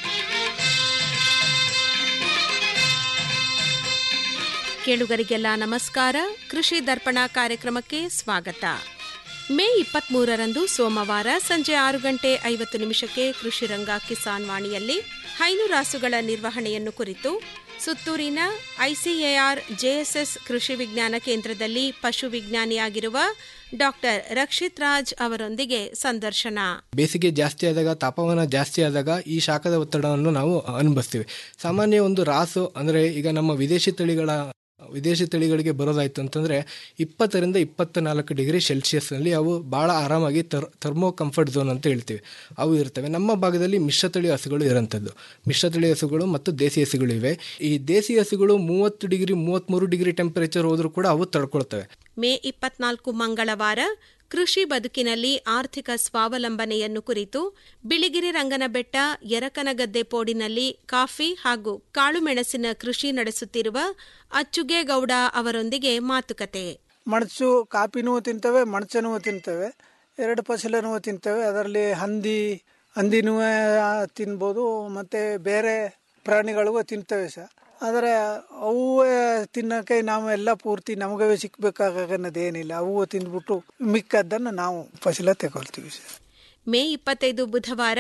ಕೇಳುಗರಿಗೆಲ್ಲ ನಮಸ್ಕಾರ ಕೃಷಿ ದರ್ಪಣ ಕಾರ್ಯಕ್ರಮಕ್ಕೆ ಸ್ವಾಗತ ಮೇ ಇಪ್ಪತ್ಮೂರರಂದು ಸೋಮವಾರ ಸಂಜೆ ಆರು ಗಂಟೆ ಐವತ್ತು ನಿಮಿಷಕ್ಕೆ ಕೃಷಿ ರಂಗ ಕಿಸಾನ್ ವಾಣಿಯಲ್ಲಿ ಹೈನುರಾಸುಗಳ ನಿರ್ವಹಣೆಯನ್ನು ಕುರಿತು ಸುತ್ತೂರಿನ ಐಸಿಎಆರ್ ಜೆಎಸ್ಎಸ್ ಕೃಷಿ ವಿಜ್ಞಾನ ಕೇಂದ್ರದಲ್ಲಿ ಪಶು ವಿಜ್ಞಾನಿಯಾಗಿರುವ ಡಾಕ್ಟರ್ ರಕ್ಷಿತ್ ರಾಜ್ ಅವರೊಂದಿಗೆ ಸಂದರ್ಶನ ಬೇಸಿಗೆ ಜಾಸ್ತಿ ಆದಾಗ ತಾಪಮಾನ ಜಾಸ್ತಿ ಆದಾಗ ಈ ಶಾಖದ ಒತ್ತಡವನ್ನು ನಾವು ಅನುಭವಿಸ್ತೀವಿ ಸಾಮಾನ್ಯ ಒಂದು ರಾಸು ಅಂದರೆ ಈಗ ನಮ್ಮ ವಿದೇಶಿ ತಳಿಗಳ ವಿದೇಶಿ ತಳಿಗಳಿಗೆ ಬರೋದಾಯ್ತು ಅಂತಂದರೆ ಇಪ್ಪತ್ತರಿಂದ ಇಪ್ಪತ್ತ ನಾಲ್ಕು ಡಿಗ್ರಿ ಸೆಲ್ಸಿಯಸ್ನಲ್ಲಿ ಅವು ಭಾಳ ಆರಾಮಾಗಿ ತರ್ ಥರ್ಮೋ ಕಂಫರ್ಟ್ ಝೋನ್ ಅಂತ ಹೇಳ್ತೀವಿ ಅವು ಇರ್ತವೆ ನಮ್ಮ ಭಾಗದಲ್ಲಿ ಮಿಶ್ರತಳಿ ಹಸುಗಳು ಇರೋಂಥದ್ದು ಮಿಶ್ರತಳಿ ಹಸುಗಳು ಮತ್ತು ದೇಸಿ ಹಸುಗಳು ಇವೆ ಈ ದೇಸಿ ಹಸುಗಳು ಮೂವತ್ತು ಡಿಗ್ರಿ ಮೂವತ್ತ್ಮೂರು ಡಿಗ್ರಿ ಟೆಂಪರೇಚರ್ ಹೋದರೂ ಕೂಡ ಅವು ತಡ್ಕೊಳ್ತವೆ ಮೇ ಇಪ್ಪತ್ನಾಲ್ಕು ಮಂಗಳವಾರ ಕೃಷಿ ಬದುಕಿನಲ್ಲಿ ಆರ್ಥಿಕ ಸ್ವಾವಲಂಬನೆಯನ್ನು ಕುರಿತು ಬಿಳಿಗಿರಿ ರಂಗನಬೆಟ್ಟ ಯರಕನಗದ್ದೆ ಪೋಡಿನಲ್ಲಿ ಕಾಫಿ ಹಾಗೂ ಕಾಳುಮೆಣಸಿನ ಕೃಷಿ ನಡೆಸುತ್ತಿರುವ ಅಚ್ಚುಗೇಗೌಡ ಅವರೊಂದಿಗೆ ಮಾತುಕತೆ ಮಣಸು ಕಾಪಿನೂ ತಿಂತವೆ ಮಣಚನೂ ತಿಂತವೆ ಎರಡು ಫಸಲನೂ ತಿಂತವೆ ಅದರಲ್ಲಿ ಹಂದಿ ಹಂದಿನೂ ತಿನ್ಬೋದು ಮತ್ತು ಬೇರೆ ಪ್ರಾಣಿಗಳಿಗೂ ತಿಂತವೆ ಸಹ ಆದರೆ ಅವು ತಿನ್ನೋಕೆ ನಾವು ಎಲ್ಲ ಪೂರ್ತಿ ನಮಗವೇ ಸಿಕ್ಬೇಕಾಗನ್ನೋದೇನಿಲ್ಲ ಅವು ತಿಂದ್ಬಿಟ್ಟು ಮಿಕ್ಕದ್ದನ್ನು ನಾವು ಫಸಲ ತಗೊಳ್ತೀವಿ ಸರ್ ಮೇ ಇಪ್ಪತ್ತೈದು ಬುಧವಾರ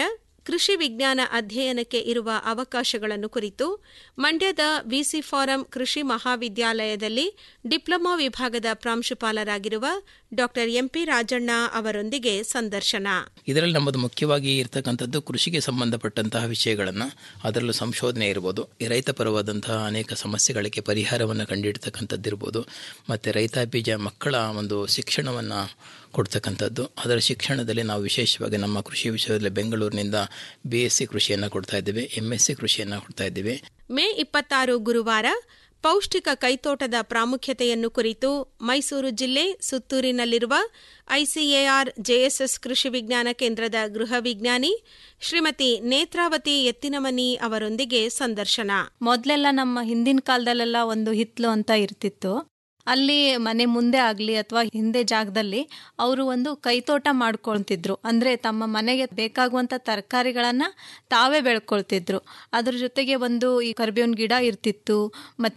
ಕೃಷಿ ವಿಜ್ಞಾನ ಅಧ್ಯಯನಕ್ಕೆ ಇರುವ ಅವಕಾಶಗಳನ್ನು ಕುರಿತು ಮಂಡ್ಯದ ವಿಸಿ ಫಾರಂ ಕೃಷಿ ಮಹಾವಿದ್ಯಾಲಯದಲ್ಲಿ ಡಿಪ್ಲೊಮಾ ವಿಭಾಗದ ಪ್ರಾಂಶುಪಾಲರಾಗಿರುವ ಡಾ ಎಂಪಿ ರಾಜಣ್ಣ ಅವರೊಂದಿಗೆ ಸಂದರ್ಶನ ಇದರಲ್ಲಿ ನಮ್ಮದು ಮುಖ್ಯವಾಗಿ ಇರತಕ್ಕಂಥದ್ದು ಕೃಷಿಗೆ ಸಂಬಂಧಪಟ್ಟಂತಹ ವಿಷಯಗಳನ್ನು ಅದರಲ್ಲೂ ಸಂಶೋಧನೆ ಇರ್ಬೋದು ಈ ರೈತ ಪರವಾದಂತಹ ಅನೇಕ ಸಮಸ್ಯೆಗಳಿಗೆ ಪರಿಹಾರವನ್ನು ಕಂಡುಹಿಡ್ತಕ್ಕಂಥದ್ದು ಇರ್ಬೋದು ಮತ್ತು ರೈತ ಬೀಜ ಮಕ್ಕಳ ಒಂದು ಶಿಕ್ಷಣವನ್ನು ಕೊಡ್ತಕ್ಕಂಥದ್ದು ಅದರ ಶಿಕ್ಷಣದಲ್ಲಿ ನಾವು ವಿಶೇಷವಾಗಿ ನಮ್ಮ ಕೃಷಿ ವಿಶ್ವವಿದ್ಯಾಲಯ ಬೆಂಗಳೂರಿನಿಂದ ಬಿ ಎಸ್ ಸಿ ಕೃಷಿಯನ್ನು ಕೊಡ್ತಾ ಇದ್ದೇವೆ ಎಂ ಎಸ್ ಸಿ ಕೃಷಿಯನ್ನು ಕೊಡ್ತಾ ಇದ್ದೇವೆ ಮೇ ಇಪ್ಪತ್ತಾರು ಗುರುವಾರ ಪೌಷ್ಟಿಕ ಕೈತೋಟದ ಪ್ರಾಮುಖ್ಯತೆಯನ್ನು ಕುರಿತು ಮೈಸೂರು ಜಿಲ್ಲೆ ಸುತ್ತೂರಿನಲ್ಲಿರುವ ಐಸಿಎಆರ್ ಜೆಎಸ್ಎಸ್ ಕೃಷಿ ವಿಜ್ಞಾನ ಕೇಂದ್ರದ ಗೃಹ ವಿಜ್ಞಾನಿ ಶ್ರೀಮತಿ ನೇತ್ರಾವತಿ ಎತ್ತಿನಮನಿ ಅವರೊಂದಿಗೆ ಸಂದರ್ಶನ ಮೊದಲೆಲ್ಲ ನಮ್ಮ ಹಿಂದಿನ ಕಾಲದಲ್ಲೆಲ್ಲ ಒಂದು ಹಿತ್ಲು ಅಂತ ಇರ್ತಿತ್ತು ಅಲ್ಲಿ ಮನೆ ಮುಂದೆ ಆಗಲಿ ಅಥವಾ ಹಿಂದೆ ಜಾಗದಲ್ಲಿ ಅವರು ಒಂದು ಕೈತೋಟ ಮಾಡ್ಕೊಳ್ತಿದ್ರು ಅಂದರೆ ತಮ್ಮ ಮನೆಗೆ ಬೇಕಾಗುವಂಥ ತರಕಾರಿಗಳನ್ನು ತಾವೇ ಬೆಳ್ಕೊಳ್ತಿದ್ರು ಅದ್ರ ಜೊತೆಗೆ ಒಂದು ಈ ಕರಿಬೇವಿನ ಗಿಡ ಇರ್ತಿತ್ತು ಮತ್ತು